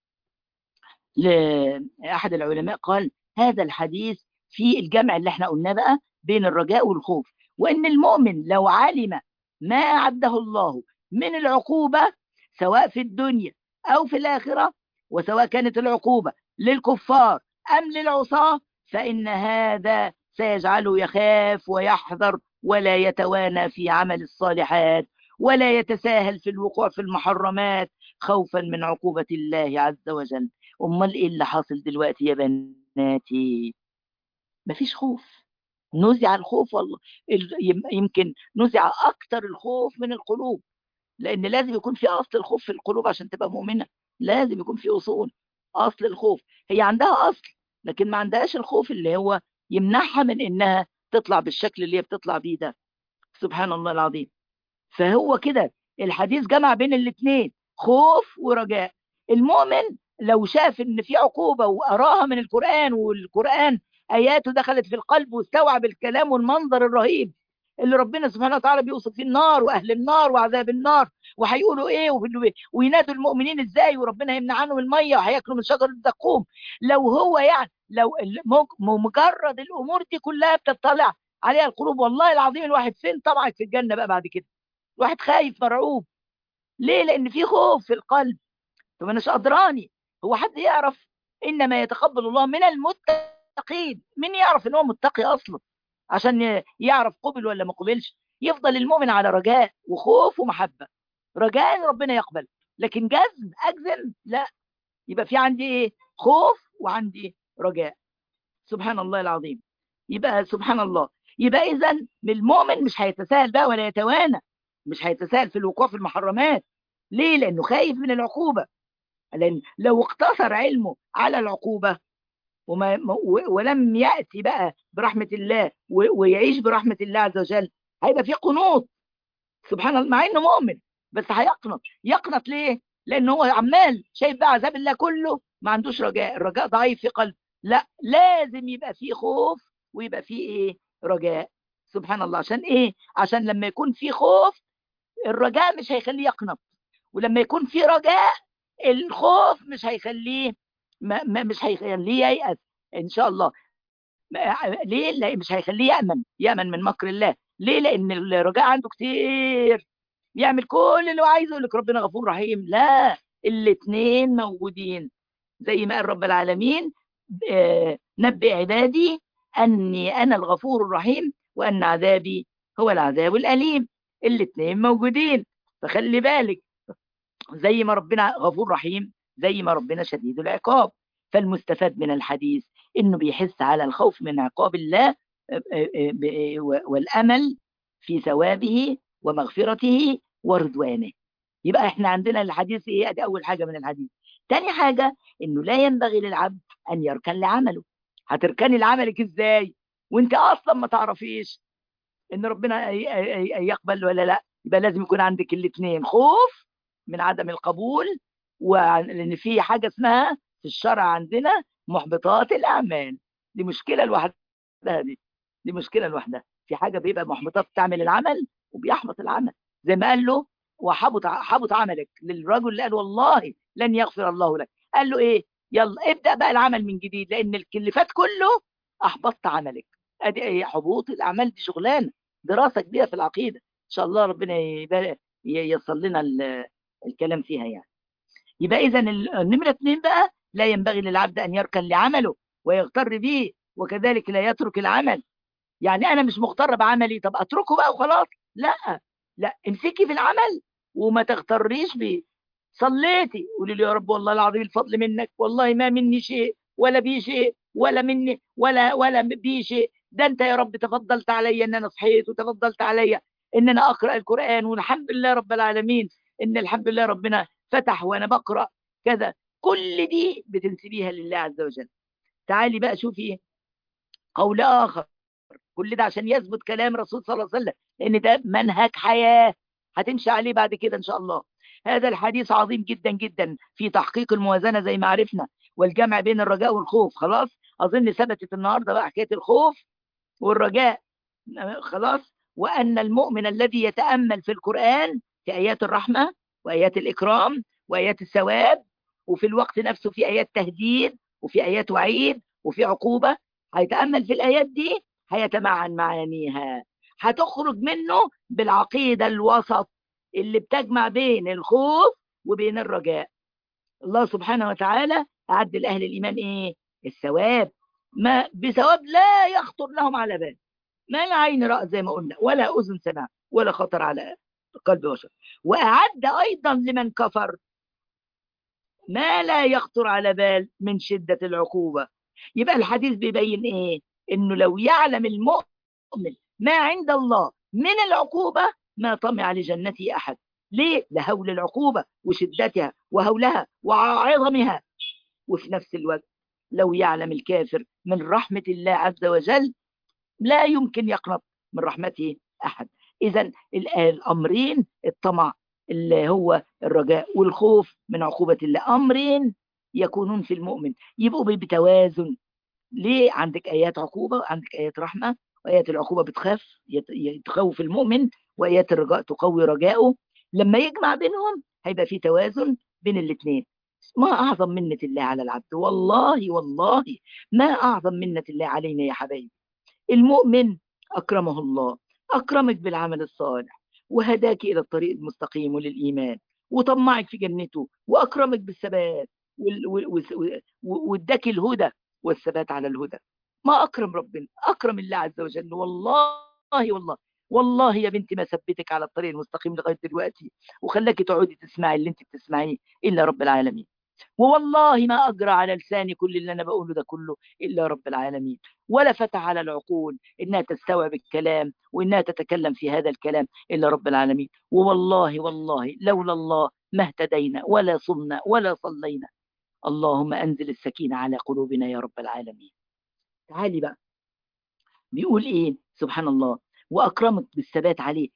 لأحد العلماء قال هذا الحديث في الجمع اللي احنا قلناه بقى بين الرجاء والخوف وان المؤمن لو علم ما أعده الله من العقوبة سواء في الدنيا أو في الآخرة وسواء كانت العقوبة للكفار أم للعصاة فإن هذا سيجعله يخاف ويحذر ولا يتوانى في عمل الصالحات ولا يتساهل في الوقوع في المحرمات خوفا من عقوبة الله عز وجل أمال إيه اللي حاصل دلوقتي يا بناتي مفيش خوف نزع الخوف والله يمكن نزع أكتر الخوف من القلوب لأن لازم يكون في أصل الخوف في القلوب عشان تبقى مؤمنة لازم يكون في أصول أصل الخوف هي عندها أصل لكن ما عندهاش الخوف اللي هو يمنعها من إنها تطلع بالشكل اللي هي بتطلع بيه ده سبحان الله العظيم فهو كده الحديث جمع بين الاثنين خوف ورجاء المؤمن لو شاف ان في عقوبة وقراها من القرآن والقرآن آياته دخلت في القلب واستوعب الكلام والمنظر الرهيب اللي ربنا سبحانه وتعالى بيوصف فيه النار واهل النار وعذاب النار وهيقولوا ايه وينادوا المؤمنين ازاي وربنا يمنع عنهم الميه وهياكلوا من شجر الزقوم لو هو يعني لو مجرد الامور دي كلها بتطلع عليها القلوب والله العظيم الواحد فين طبعا في الجنه بقى بعد كده الواحد خايف مرعوب ليه لان في خوف في القلب طب انا مش قدراني هو حد يعرف انما يتقبل الله من المتقين مين يعرف ان هو متقي اصلا عشان يعرف قبل ولا ما قبلش يفضل المؤمن على رجاء وخوف ومحبة رجاء ربنا يقبل لكن جزم أجزم لا يبقى في عندي ايه خوف وعندي رجاء سبحان الله العظيم يبقى سبحان الله يبقى اذا المؤمن مش هيتساهل بقى ولا يتوانى مش هيتساهل في الوقوع في المحرمات ليه لانه خايف من العقوبة لان لو اقتصر علمه على العقوبة وما ولم يأتي بقى برحمة الله ويعيش برحمة الله عز وجل هيبقى في قنوط سبحان الله مع انه مؤمن بس هيقنط يقنط ليه لان هو عمال شايف بقى عذاب الله كله ما عندوش رجاء الرجاء ضعيف في قلب لا لازم يبقى فيه خوف ويبقى فيه ايه رجاء سبحان الله عشان ايه عشان لما يكون في خوف الرجاء مش هيخليه يقنط ولما يكون في رجاء الخوف مش هيخليه ما ما مش هيخليه ييأس ان شاء الله ليه لا مش هيخليه يأمن يأمن من مكر الله ليه لان الرجاء عنده كتير يعمل كل اللي هو عايزه يقول لك ربنا غفور رحيم لا الاثنين موجودين زي ما قال رب العالمين نبئ عبادي اني انا الغفور الرحيم وان عذابي هو العذاب الاليم الاثنين موجودين فخلي بالك زي ما ربنا غفور رحيم زي ما ربنا شديد العقاب فالمستفاد من الحديث انه بيحس على الخوف من عقاب الله والامل في ثوابه ومغفرته ورضوانه يبقى احنا عندنا الحديث ايه ادي اول حاجه من الحديث تاني حاجه انه لا ينبغي للعبد ان يركن لعمله هتركني لعملك ازاي وانت اصلا ما تعرفيش ان ربنا يقبل ولا لا يبقى لازم يكون عندك الاثنين خوف من عدم القبول ولان في حاجه اسمها في الشرع عندنا محبطات الاعمال دي مشكله لوحدها دي دي مشكله لوحدها في حاجه بيبقى محبطات تعمل العمل وبيحبط العمل زي ما قال له وحبط حبط عملك للرجل اللي قال والله لن يغفر الله لك قال له ايه يلا ابدا بقى العمل من جديد لان اللي فات كله احبطت عملك ادي ايه حبوط الاعمال دي شغلانه دراسه كبيره في العقيده ان شاء الله ربنا ييسر لنا الكلام فيها يعني يبقى اذا النمره اثنين بقى لا ينبغي للعبد ان يركن لعمله ويغتر به وكذلك لا يترك العمل يعني انا مش مغتر بعملي طب اتركه بقى وخلاص لا لا امسكي في العمل وما تغتريش بيه صليتي قولي لي يا رب والله العظيم الفضل منك والله ما مني شيء ولا بي شيء ولا مني ولا ولا بي شيء ده انت يا رب تفضلت عليا ان انا صحيت وتفضلت عليا ان انا اقرا القران والحمد لله رب العالمين ان الحمد لله ربنا فتح وانا بقرا كذا كل دي بتنسبيها لله عز وجل تعالي بقى شوفي قول اخر كل ده عشان يثبت كلام الرسول صلى الله عليه وسلم لان ده منهج حياه هتمشي عليه بعد كده ان شاء الله هذا الحديث عظيم جدا جدا في تحقيق الموازنه زي ما عرفنا والجمع بين الرجاء والخوف خلاص اظن ثبتت النهارده بقى حكايه الخوف والرجاء خلاص وان المؤمن الذي يتامل في القران في ايات الرحمه وايات الاكرام وايات الثواب وفي الوقت نفسه في ايات تهديد وفي ايات وعيد وفي عقوبه هيتامل في الايات دي هيتمعن معانيها هتخرج منه بالعقيده الوسط اللي بتجمع بين الخوف وبين الرجاء الله سبحانه وتعالى أعد لأهل الإيمان إيه الثواب ما بثواب لا يخطر لهم على بال ما لا عين رأى زي ما قلنا ولا أذن سمع ولا خطر على قلب بشر وأعد أيضا لمن كفر ما لا يخطر على بال من شدة العقوبة يبقى الحديث بيبين إيه إنه لو يعلم المؤمن ما عند الله من العقوبة ما طمع لجنته أحد ليه؟ لهول العقوبة وشدتها وهولها وعظمها وفي نفس الوقت لو يعلم الكافر من رحمة الله عز وجل لا يمكن يقنط من رحمته أحد إذا الأمرين الطمع اللي هو الرجاء والخوف من عقوبة الله أمرين يكونون في المؤمن يبقوا بتوازن ليه عندك آيات عقوبة وعندك آيات رحمة وآيات العقوبة بتخاف تخوف المؤمن وآيات الرجاء تقوي رجاءه لما يجمع بينهم هيبقى في توازن بين الاثنين ما أعظم منة الله على العبد والله والله ما أعظم منة الله علينا يا حبايبي المؤمن أكرمه الله أكرمك بالعمل الصالح وهداك إلى الطريق المستقيم وللإيمان وطمعك في جنته وأكرمك بالثبات واداك الهدى والثبات على الهدى ما أكرم ربنا أكرم الله عز وجل والله والله والله يا بنتي ما ثبتك على الطريق المستقيم لغايه دلوقتي وخلاكي تقعدي تسمعي اللي انت بتسمعيه الا رب العالمين ووالله ما اجرى على لساني كل اللي انا بقوله ده كله الا رب العالمين ولا فتح على العقول انها تستوعب الكلام وانها تتكلم في هذا الكلام الا رب العالمين ووالله والله لولا الله ما اهتدينا ولا صمنا ولا صلينا اللهم انزل السكينه على قلوبنا يا رب العالمين تعالي بقى بيقول ايه سبحان الله وأكرمك بالثبات عليه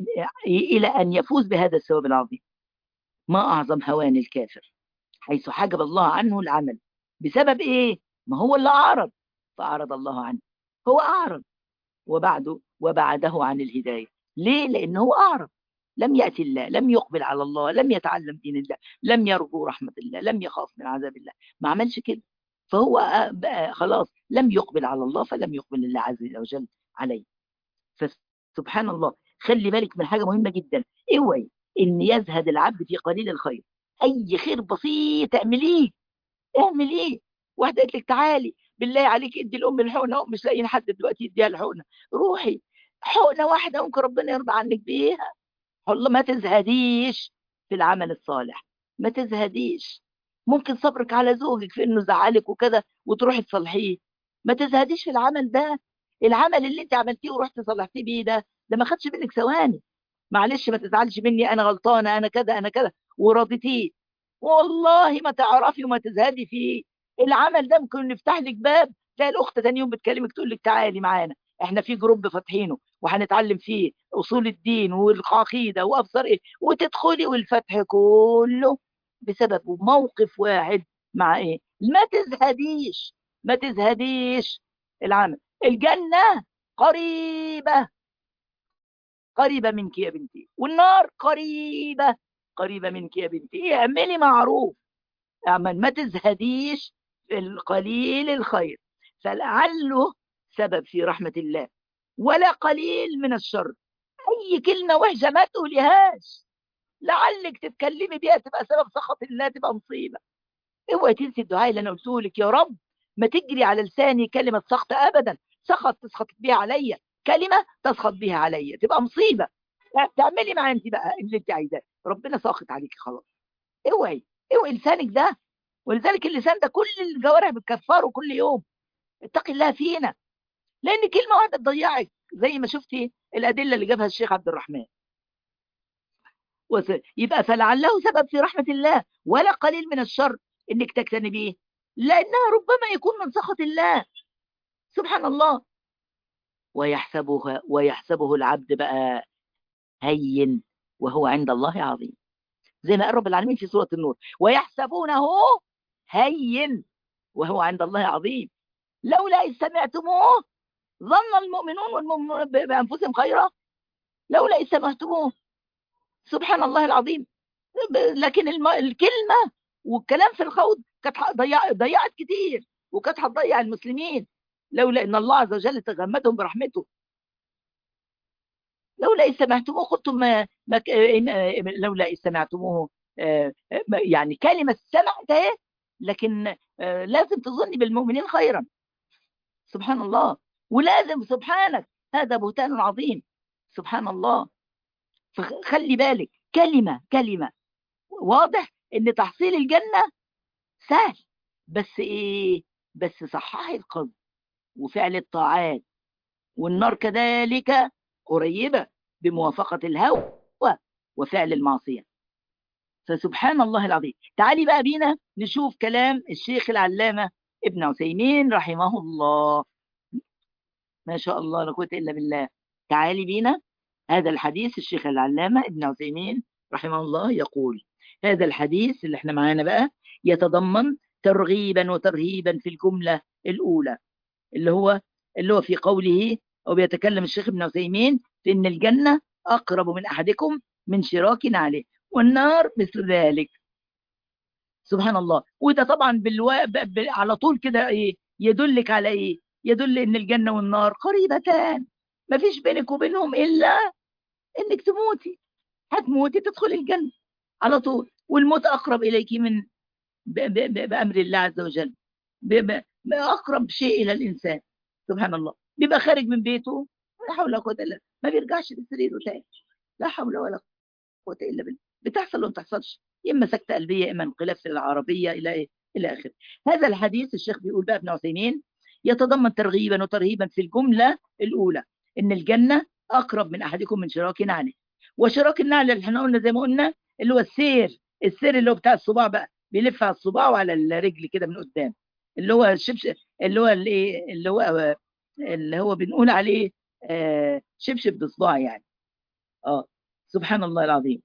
إلى أن يفوز بهذا الثواب العظيم ما أعظم هوان الكافر حيث حجب الله عنه العمل بسبب إيه؟ ما هو اللي أعرض فأعرض الله عنه هو أعرض وبعده وبعده عن الهداية ليه؟ لأنه هو أعرض لم يأتي الله لم يقبل على الله لم يتعلم دين الله لم يرجو رحمة الله لم يخاف من عذاب الله ما عملش كده فهو بقى خلاص لم يقبل على الله فلم يقبل الله عز وجل عليه فسبحان الله خلي بالك من حاجة مهمة جدا اوعي ان يزهد العبد في قليل الخير اي خير بسيط اعمليه اعمليه واحدة قالت لك تعالي بالله عليك ادي الام الحقنه مش لاقيين حد دلوقتي يديها الحقنه روحي حقنه واحده ممكن ربنا يرضى عنك بيها والله ما تزهديش في العمل الصالح ما تزهديش ممكن صبرك على زوجك في انه زعلك وكذا وتروحي تصلحيه ما تزهديش في العمل ده العمل اللي انت عملتيه ورحت صلحتيه بيه ده ده ما خدش منك ثواني معلش ما تزعلش مني انا غلطانه انا كذا انا كذا ورضيتيه والله ما تعرفي وما تزهدي فيه العمل ده ممكن نفتح لك باب تلاقي الاخت ثاني يوم بتكلمك تقول لك تعالي معانا احنا في جروب فاتحينه وهنتعلم فيه اصول الدين والعقيده وابصار ايه وتدخلي والفتح كله بسبب موقف واحد مع ايه ما تزهديش ما تزهديش العمل الجنة قريبة قريبة منك يا بنتي والنار قريبة قريبة منك يا بنتي اعملي معروف اعمل ما تزهديش في القليل الخير فلعله سبب في رحمة الله ولا قليل من الشر أي كلمة وحشة ما تقوليهاش لعلك تتكلمي بيها تبقى سبب سخط الله تبقى مصيبة اوعي تنسي الدعاء اللي أنا قلته لك يا رب ما تجري على لساني كلمة سخط أبدا سخط تسخط بيها عليا كلمه تسخط بيها عليا تبقى مصيبه تعملي معايا انت بقى اللي انت عايزاه ربنا ساخط عليكي خلاص اوعي اوعي لسانك ده ولذلك اللسان ده كل الجوارح بتكفره كل يوم اتقي الله فينا لان كلمه واحده تضيعك زي ما شفتي الادله اللي جابها الشيخ عبد الرحمن يبقى فلعله سبب في رحمه الله ولا قليل من الشر انك تجتنبيه لانها ربما يكون من سخط الله سبحان الله ويحسبها ويحسبه العبد بقى هين وهو عند الله عظيم زي ما قال رب العالمين في سورة النور ويحسبونه هين وهو عند الله عظيم لولا إذ سمعتموه ظن المؤمنون والمؤمنون بأنفسهم خيرا لولا إذ سمعتموه سبحان الله العظيم لكن الم... الكلمة والكلام في الخوض كانت ضيع... ضيعت كتير وكانت هتضيع المسلمين لولا ان الله عز وجل تغمدهم برحمته لولا إذ سمعتموه قلتم ما... ما... لولا إذ سمعتموه يعني كلمة سمعت اهي لكن لازم تظني بالمؤمنين خيرا سبحان الله ولازم سبحانك هذا بهتان عظيم سبحان الله فخلي بالك كلمة كلمة واضح ان تحصيل الجنة سهل بس ايه بس صححي القلب وفعل الطاعات والنار كذلك قريبة بموافقة الهوى وفعل المعصية فسبحان الله العظيم تعالي بقى بينا نشوف كلام الشيخ العلامة ابن عثيمين رحمه الله ما شاء الله لا قوة إلا بالله تعالي بينا هذا الحديث الشيخ العلامة ابن عثيمين رحمه الله يقول هذا الحديث اللي احنا معانا بقى يتضمن ترغيبا وترهيبا في الجملة الأولى اللي هو اللي هو في قوله أو بيتكلم الشيخ ابن عثيمين في إن الجنة أقرب من أحدكم من شراك عليه والنار مثل ذلك سبحان الله وده طبعا بالو... ب... ب... على طول كده ايه يدلك على ايه يدل ان الجنه والنار قريبتان ما فيش بينك وبينهم الا انك تموتي هتموتي تدخل الجنه على طول والموت اقرب اليك من ب... ب... بامر الله عز وجل ب... ب... اقرب شيء الى الانسان سبحان الله بيبقى خارج من بيته لا حول ولا قوه الا ما بيرجعش لسريره تاني لا حول ولا قوه الا بالله بتحصل وما بتحصلش اما سكته قلبيه اما انقلاب في العربيه الى ايه الى اخره هذا الحديث الشيخ بيقول بقى ابن عثيمين يتضمن ترغيبا وترهيبا في الجمله الاولى ان الجنه اقرب من احدكم من شراك نعله وشراك النعل اللي احنا قلنا زي ما قلنا اللي هو السير السير اللي هو بتاع الصباع بقى بيلف على الصباع وعلى الرجل كده من قدام اللي هو الشبشب اللي هو الايه اللي هو اللي هو بنقول عليه آه شبشب بصباع يعني اه سبحان الله العظيم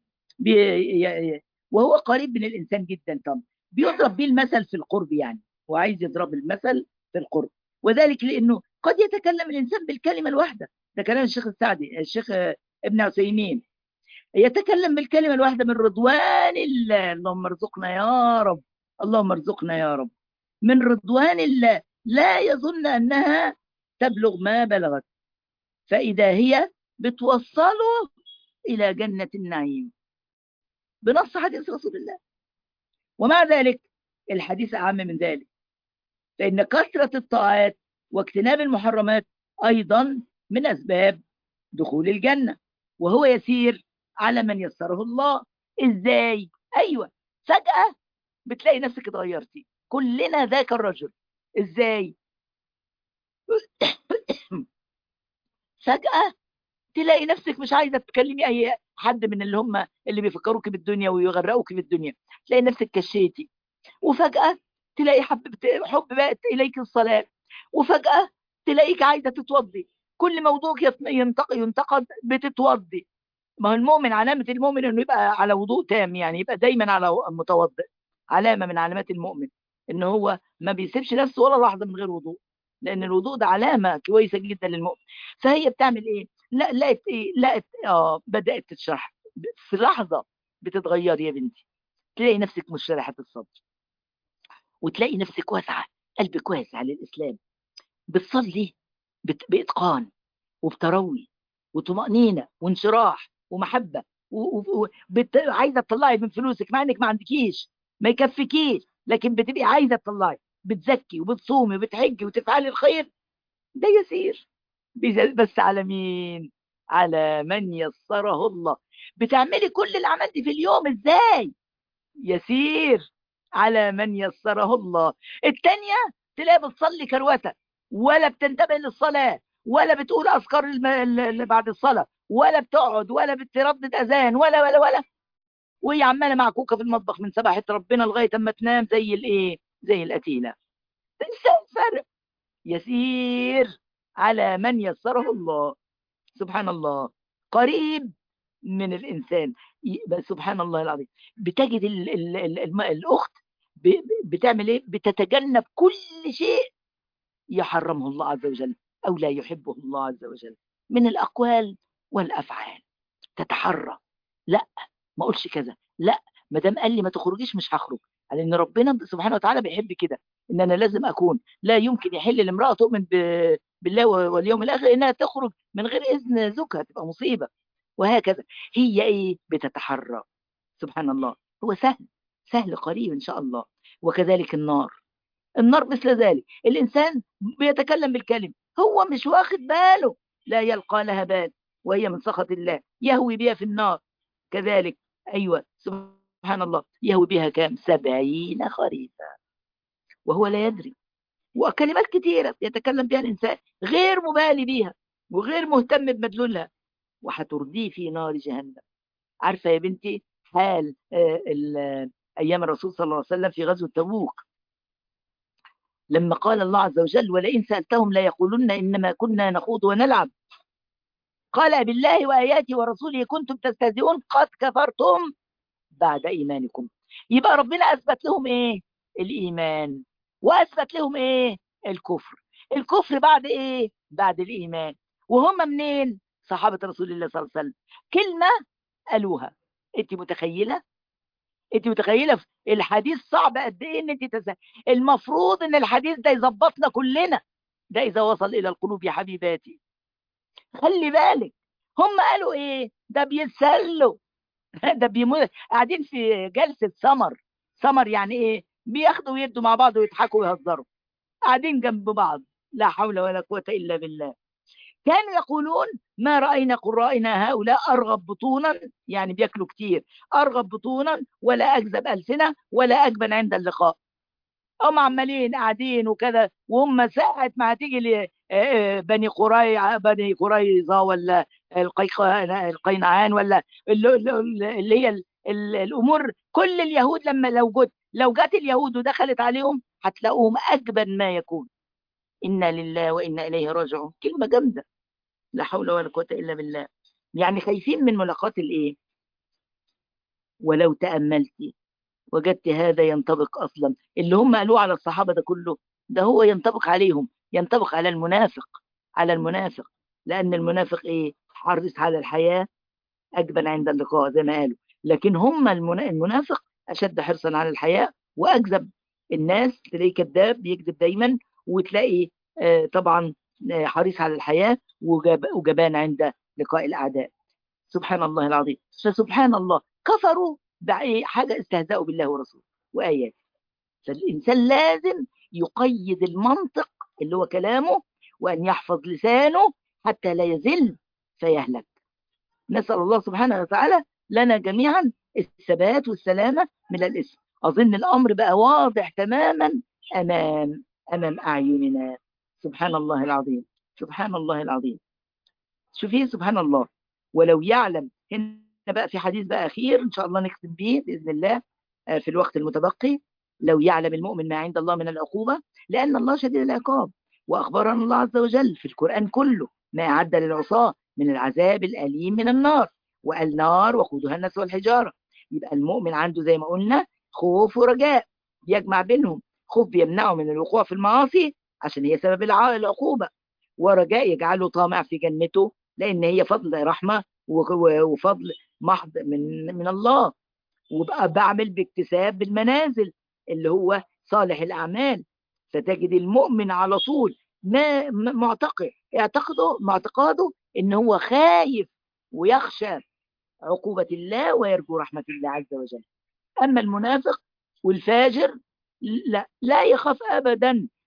بي وهو قريب من الانسان جدا طبعا بيضرب بيه المثل في القرب يعني وعايز يضرب المثل في القرب وذلك لانه قد يتكلم الانسان بالكلمه الواحده ده كلام الشيخ السعدي الشيخ ابن عثيمين يتكلم بالكلمه الواحده من رضوان الله اللهم ارزقنا يا رب اللهم ارزقنا يا رب من رضوان الله لا يظن انها تبلغ ما بلغت فاذا هي بتوصله الى جنه النعيم بنص حديث رسول الله ومع ذلك الحديث أعم من ذلك فإن كثرة الطاعات واجتناب المحرمات أيضا من أسباب دخول الجنة وهو يسير على من يسره الله إزاي؟ أيوة فجأة بتلاقي نفسك اتغيرتي كلنا ذاك الرجل إزاي؟ فجأة تلاقي نفسك مش عايزة تكلمي أي حد من اللي هم اللي بيفكروك بالدنيا ويغرقوك بالدنيا تلاقي نفسك كشيتي وفجأة تلاقي حب حب بقت إليك الصلاة وفجأة تلاقيك عايزة تتوضي كل موضوعك ينتقد ينتقد بتتوضي ما هو المؤمن علامة المؤمن انه يبقى على وضوء تام يعني يبقى دايما على متوضئ علامة من علامات المؤمن ان هو ما بيسيبش نفسه ولا لحظة من غير وضوء لان الوضوء ده علامة كويسة جدا للمؤمن فهي بتعمل ايه لا لقت ايه لقت اه بدات تشرح في لحظه بتتغيري يا بنتي تلاقي نفسك مشرحه الصدر وتلاقي نفسك واسعه قلبك واسع للاسلام بتصلي باتقان وبتروي وطمانينه وانشراح ومحبه وعايزه تطلعي من فلوسك مع انك ما عندكيش ما يكفيكيش لكن بتبقي عايزه تطلعي بتزكي وبتصومي وبتحجي وتفعلي الخير ده يسير بس على مين على من يسره الله بتعملي كل الأعمال دي في اليوم ازاي يسير على من يسره الله التانية تلاقي بتصلي كروته ولا بتنتبه للصلاة ولا بتقول أذكار اللي بعد الصلاة ولا بتقعد ولا بتردد أذان ولا ولا ولا وهي عمالة معكوكة في المطبخ من سبحة ربنا لغاية أما تنام زي الإيه زي القتيلة تنسى الفرق يسير على من يسره الله سبحان الله قريب من الإنسان سبحان الله العظيم بتجد ال ال ال ال الأخت بتعمل إيه بتتجنب كل شيء يحرمه الله عز وجل أو لا يحبه الله عز وجل من الأقوال والأفعال تتحرى لا ما أقولش كذا لا ما دام قال لي ما تخرجيش مش هخرج لأن ربنا سبحانه وتعالى بيحب كده إن أنا لازم أكون لا يمكن يحل الامرأة تؤمن بالله واليوم الآخر إنها تخرج من غير إذن زوجها تبقى مصيبة وهكذا هي إيه بتتحرى سبحان الله هو سهل سهل قريب إن شاء الله وكذلك النار النار مثل ذلك الإنسان بيتكلم بالكلمة هو مش واخد باله لا يلقى لها بال وهي من سخط الله يهوي بها في النار كذلك أيوة سبحان الله يهوي بها كام سبعين خريفا وهو لا يدري وكلمات كثيرة يتكلم بها الإنسان غير مبالي بها وغير مهتم بمدلولها وهترديه في نار جهنم عارفة يا بنتي حال أيام الرسول صلى الله عليه وسلم في غزوة تبوك لما قال الله عز وجل ولئن سألتهم لا يقولن إنما كنا نخوض ونلعب قال بالله وآياته ورسوله كنتم تستهزئون قد كفرتم بعد إيمانكم يبقى ربنا أثبت لهم إيه الإيمان وأثبت لهم إيه الكفر الكفر بعد إيه بعد الإيمان وهم منين صحابة رسول الله صلى الله عليه وسلم كلمة قالوها انت متخيلة انت متخيلة الحديث صعب قد ايه ان انت تسهل المفروض ان الحديث ده يظبطنا كلنا ده اذا وصل الى القلوب يا حبيباتي خلي بالك هم قالوا ايه ده بيتسلوا ده بيموت قاعدين في جلسة سمر سمر يعني ايه بياخدوا ويدوا مع بعض ويضحكوا ويهزروا قاعدين جنب بعض لا حول ولا قوة إلا بالله كانوا يقولون ما رأينا قرائنا هؤلاء أرغب بطونا يعني بياكلوا كتير أرغب بطونا ولا أكذب ألسنة ولا أجبن عند اللقاء هم عمالين قاعدين وكذا وهم ساعة ما هتيجي بني قري بني قريظة ولا القينعان ولا اللي هي الأمور كل اليهود لما لو جت لو جت اليهود ودخلت عليهم هتلاقوهم أجبن ما يكون إنا لله وإنا إليه راجعون كلمة جامدة لا حول ولا قوة إلا بالله يعني خايفين من ملاقات الإيه ولو تأملتي وجدت هذا ينطبق أصلا اللي هم قالوه على الصحابة ده كله ده هو ينطبق عليهم ينطبق على المنافق على المنافق لأن المنافق إيه حرص على الحياة أجبن عند اللقاء زي ما قالوا لكن هم المنافق أشد حرصا على الحياة وأكذب الناس تلاقيه كذاب بيكذب دايما وتلاقي آه طبعا آه حريص على الحياة وجب وجبان عند لقاء الأعداء سبحان الله العظيم فسبحان الله كفروا بأي حاجة استهزأوا بالله ورسوله وآياته فالإنسان لازم يقيد المنطق اللي هو كلامه وأن يحفظ لسانه حتى لا يزل فيهلك نسأل الله سبحانه وتعالى لنا جميعا الثبات والسلامة من الاسم أظن الأمر بقى واضح تماما أمام أمام أعيننا سبحان الله العظيم سبحان الله العظيم شوفي سبحان الله ولو يعلم هنا بقى في حديث بقى أخير إن شاء الله نختم به بإذن الله في الوقت المتبقي لو يعلم المؤمن ما عند الله من العقوبة لأن الله شديد العقاب وأخبرنا الله عز وجل في القرآن كله ما أعد للعصاة من العذاب الأليم من النار وقال نار وقودها الناس والحجارة يبقى المؤمن عنده زي ما قلنا خوف ورجاء يجمع بينهم خوف بيمنعه من الوقوع في المعاصي عشان هي سبب العقوبة ورجاء يجعله طامع في جنته لأن هي فضل رحمة وفضل محض من من الله وبقى بعمل باكتساب بالمنازل اللي هو صالح الأعمال فتجد المؤمن على طول ما معتقد اعتقده معتقده ان هو خايف ويخشى عقوبة الله ويرجو رحمة الله عز وجل أما المنافق والفاجر لا لا يخاف أبدا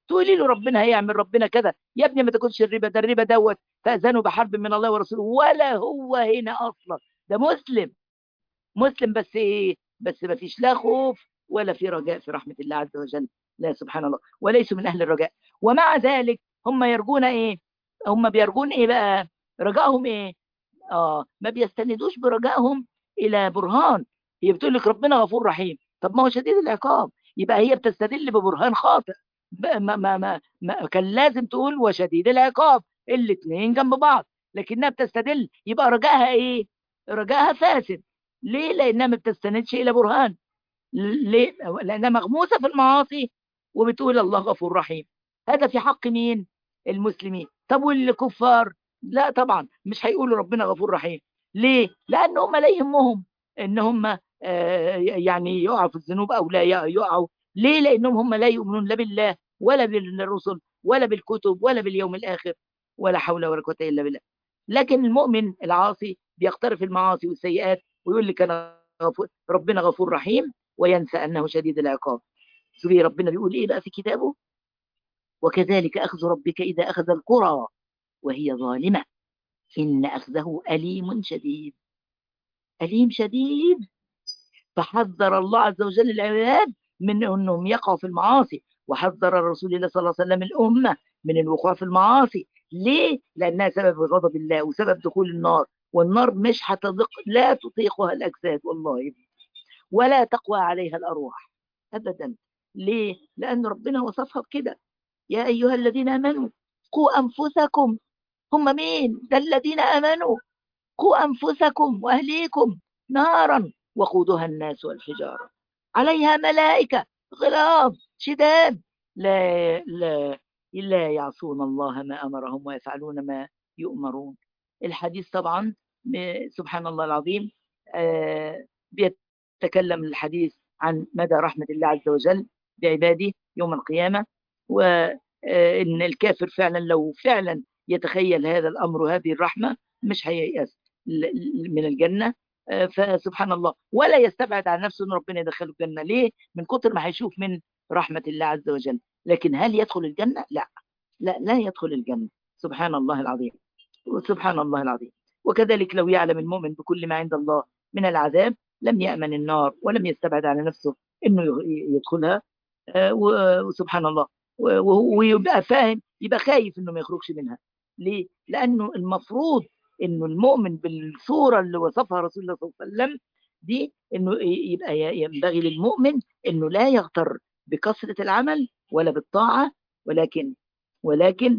تقولي له ربنا هيعمل ربنا كذا يا ابني ما تاكلش الربا ده الربا دوت فاذنوا بحرب من الله ورسوله ولا هو هنا اصلا ده مسلم مسلم بس ايه بس ما فيش لا خوف ولا في رجاء في رحمه الله عز وجل لا سبحان الله وليسوا من اهل الرجاء ومع ذلك هم يرجون ايه هم بيرجون ايه بقى رجائهم ايه اه ما بيستندوش برجائهم الى برهان هي بتقول لك ربنا غفور رحيم طب ما هو شديد العقاب يبقى هي بتستدل ببرهان خاطئ ما ما ما, ما كان لازم تقول وشديد العقاب الاثنين جنب بعض لكنها بتستدل يبقى رجائها ايه رجائها فاسد ليه لانها ما بتستندش الى برهان ليه لانها مغموسه في المعاصي وبتقول الله غفور رحيم هذا في حق مين المسلمين طب والكفار لا طبعا مش هيقولوا ربنا غفور رحيم ليه لان هم لا يهمهم ان هم يعني يقعوا في الذنوب او لا يقعوا ليه لانهم هم لا يؤمنون لا بالله ولا بالرسل ولا بالكتب ولا باليوم الاخر ولا حول ولا قوه الا بالله لكن المؤمن العاصي بيقترف المعاصي والسيئات ويقول لك انا غفور ربنا غفور رحيم وينسى انه شديد العقاب شوفي ربنا بيقول ايه بقى في كتابه وكذلك اخذ ربك اذا اخذ القرى وهي ظالمه ان اخذه اليم شديد اليم شديد فحذر الله عز وجل العباد من انهم يقعوا في المعاصي وحذر رسول الله صلى الله عليه وسلم الامه من الوقوع في المعاصي ليه لانها سبب غضب الله وسبب دخول النار والنار مش هتضق لا تطيقها الاجساد والله ولا تقوى عليها الارواح ابدا ليه لان ربنا وصفها بكده يا ايها الذين امنوا قوا انفسكم هم مين ده الذين امنوا قوا انفسكم واهليكم نارا وقودها الناس والحجاره عليها ملائكه غلاظ شداد لا لا لا يعصون الله ما امرهم ويفعلون ما يؤمرون الحديث طبعا سبحان الله العظيم آه بيتكلم الحديث عن مدى رحمه الله عز وجل بعباده يوم القيامه وان الكافر فعلا لو فعلا يتخيل هذا الامر وهذه الرحمه مش هييأس من الجنه فسبحان الله ولا يستبعد عن نفسه ان ربنا يدخله الجنه ليه من كتر ما هيشوف من رحمه الله عز وجل لكن هل يدخل الجنه لا لا لا يدخل الجنه سبحان الله العظيم سبحان الله العظيم وكذلك لو يعلم المؤمن بكل ما عند الله من العذاب لم يأمن النار ولم يستبعد على نفسه انه يدخلها وسبحان الله ويبقى فاهم يبقى خايف انه ما يخرجش منها ليه لانه المفروض انه المؤمن بالصوره اللي وصفها رسول الله صلى الله عليه وسلم دي انه يبقى ينبغي للمؤمن انه لا يغتر بكثره العمل ولا بالطاعه ولكن ولكن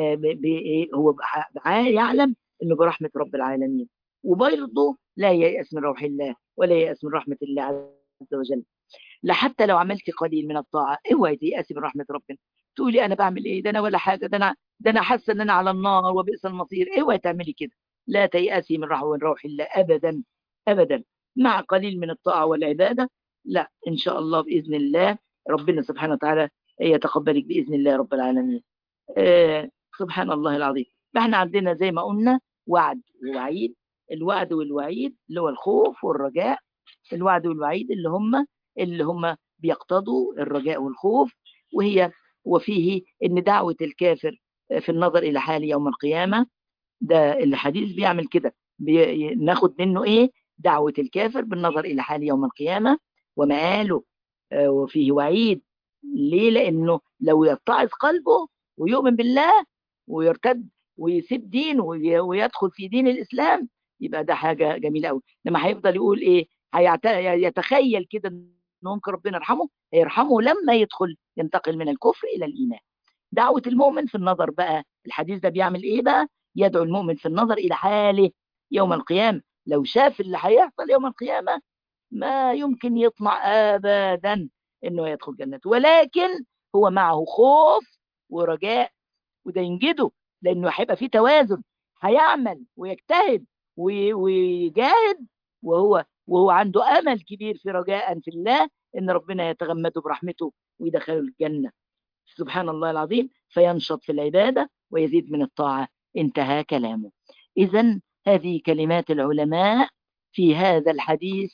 هو يعلم انه برحمه رب العالمين وبرضه لا ييأس من روح الله ولا ييأس من رحمه الله عز وجل لا حتى لو عملت قليل من الطاعه اوعي تيأسي من رحمه ربنا تقولي انا بعمل ايه ده انا ولا حاجه ده انا ده انا حاسه ان انا على النار وبئس المصير اوعي تعملي كده لا تيأسي من روح روح الله ابدا ابدا مع قليل من الطاعه والعباده لا ان شاء الله باذن الله ربنا سبحانه وتعالى يتقبلك باذن الله رب العالمين آه سبحان الله العظيم فاحنا عندنا زي ما قلنا وعد ووعيد الوعد والوعيد اللي هو الخوف والرجاء الوعد والوعيد اللي هم اللي هم بيقتضوا الرجاء والخوف وهي وفيه ان دعوه الكافر في النظر الى حال يوم القيامه ده الحديث بيعمل كده ناخد منه ايه دعوه الكافر بالنظر الى حال يوم القيامه ومآله وفيه وعيد ليه لانه لو يتعظ قلبه ويؤمن بالله ويرتد ويسيب دين ويدخل في دين الاسلام يبقى ده حاجه جميله قوي لما هيفضل يقول ايه يتخيل كده ان ممكن ربنا يرحمه هيرحمه لما يدخل ينتقل من الكفر الى الايمان دعوه المؤمن في النظر بقى الحديث ده بيعمل ايه بقى يدعو المؤمن في النظر الى حاله يوم القيامه لو شاف اللي هيحصل يوم القيامه ما يمكن يطمع ابدا انه يدخل جنته ولكن هو معه خوف ورجاء وده ينجده لانه هيبقى فيه توازن هيعمل ويجتهد ويجاهد وهو وهو عنده امل كبير في رجاء في الله ان ربنا يتغمده برحمته ويدخله الجنه سبحان الله العظيم فينشط في العباده ويزيد من الطاعه انتهى كلامه اذا هذه كلمات العلماء في هذا الحديث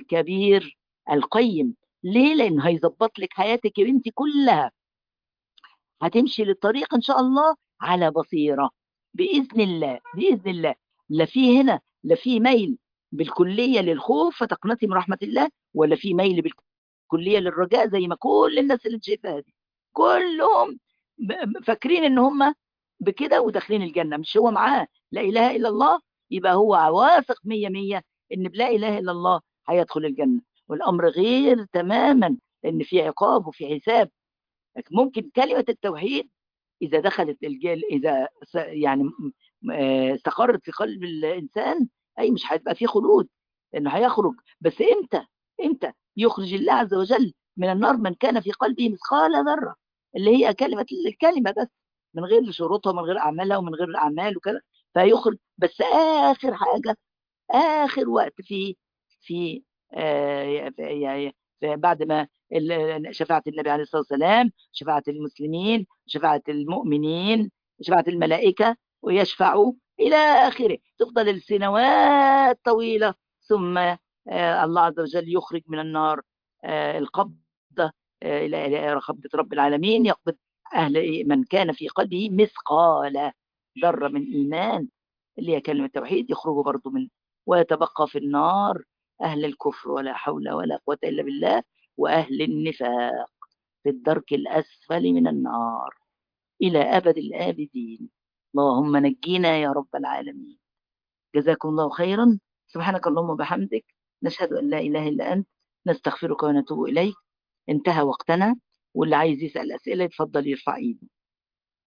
الكبير القيم ليه لان هيظبط لك حياتك يا بنتي كلها هتمشي للطريق ان شاء الله على بصيره باذن الله باذن الله لا في هنا لا في ميل بالكليه للخوف فتقنطي من رحمه الله ولا في ميل بالكليه للرجاء زي ما كل الناس اللي انت شايفاها دي كلهم فاكرين ان هم بكده وداخلين الجنه مش هو معاه لا اله الا الله يبقى هو واثق 100 100 ان بلا اله الا الله هيدخل الجنه والامر غير تماما ان في عقاب وفي حساب ممكن كلمه التوحيد اذا دخلت الجل اذا يعني استقرت في قلب الانسان اي مش هيبقى فيه خلود انه هيخرج بس امتى امتى يخرج الله عز وجل من النار من كان في قلبه مثقال ذره اللي هي كلمه الكلمه بس من غير شروطها ومن غير اعمالها ومن غير اعمال وكذا فيخرج بس اخر حاجه اخر وقت في في آه بعد ما شفاعة النبي عليه الصلاة والسلام شفاعة المسلمين شفاعة المؤمنين شفاعة الملائكة ويشفعوا إلى آخره تفضل السنوات طويلة ثم آه الله عز وجل يخرج من النار آه القبضة آه إلى قبضة رب العالمين يقبض أهل من كان في قلبه مثقال ذرة من إيمان اللي هي كلمة التوحيد يخرجوا برضو من ويتبقى في النار أهل الكفر ولا حول ولا قوة إلا بالله وأهل النفاق في الدرك الأسفل من النار إلى أبد الآبدين اللهم نجينا يا رب العالمين جزاكم الله خيرا سبحانك اللهم وبحمدك نشهد أن لا إله إلا أنت نستغفرك ونتوب إليك انتهى وقتنا واللي عايز يسأل أسئلة يتفضل يرفع إيده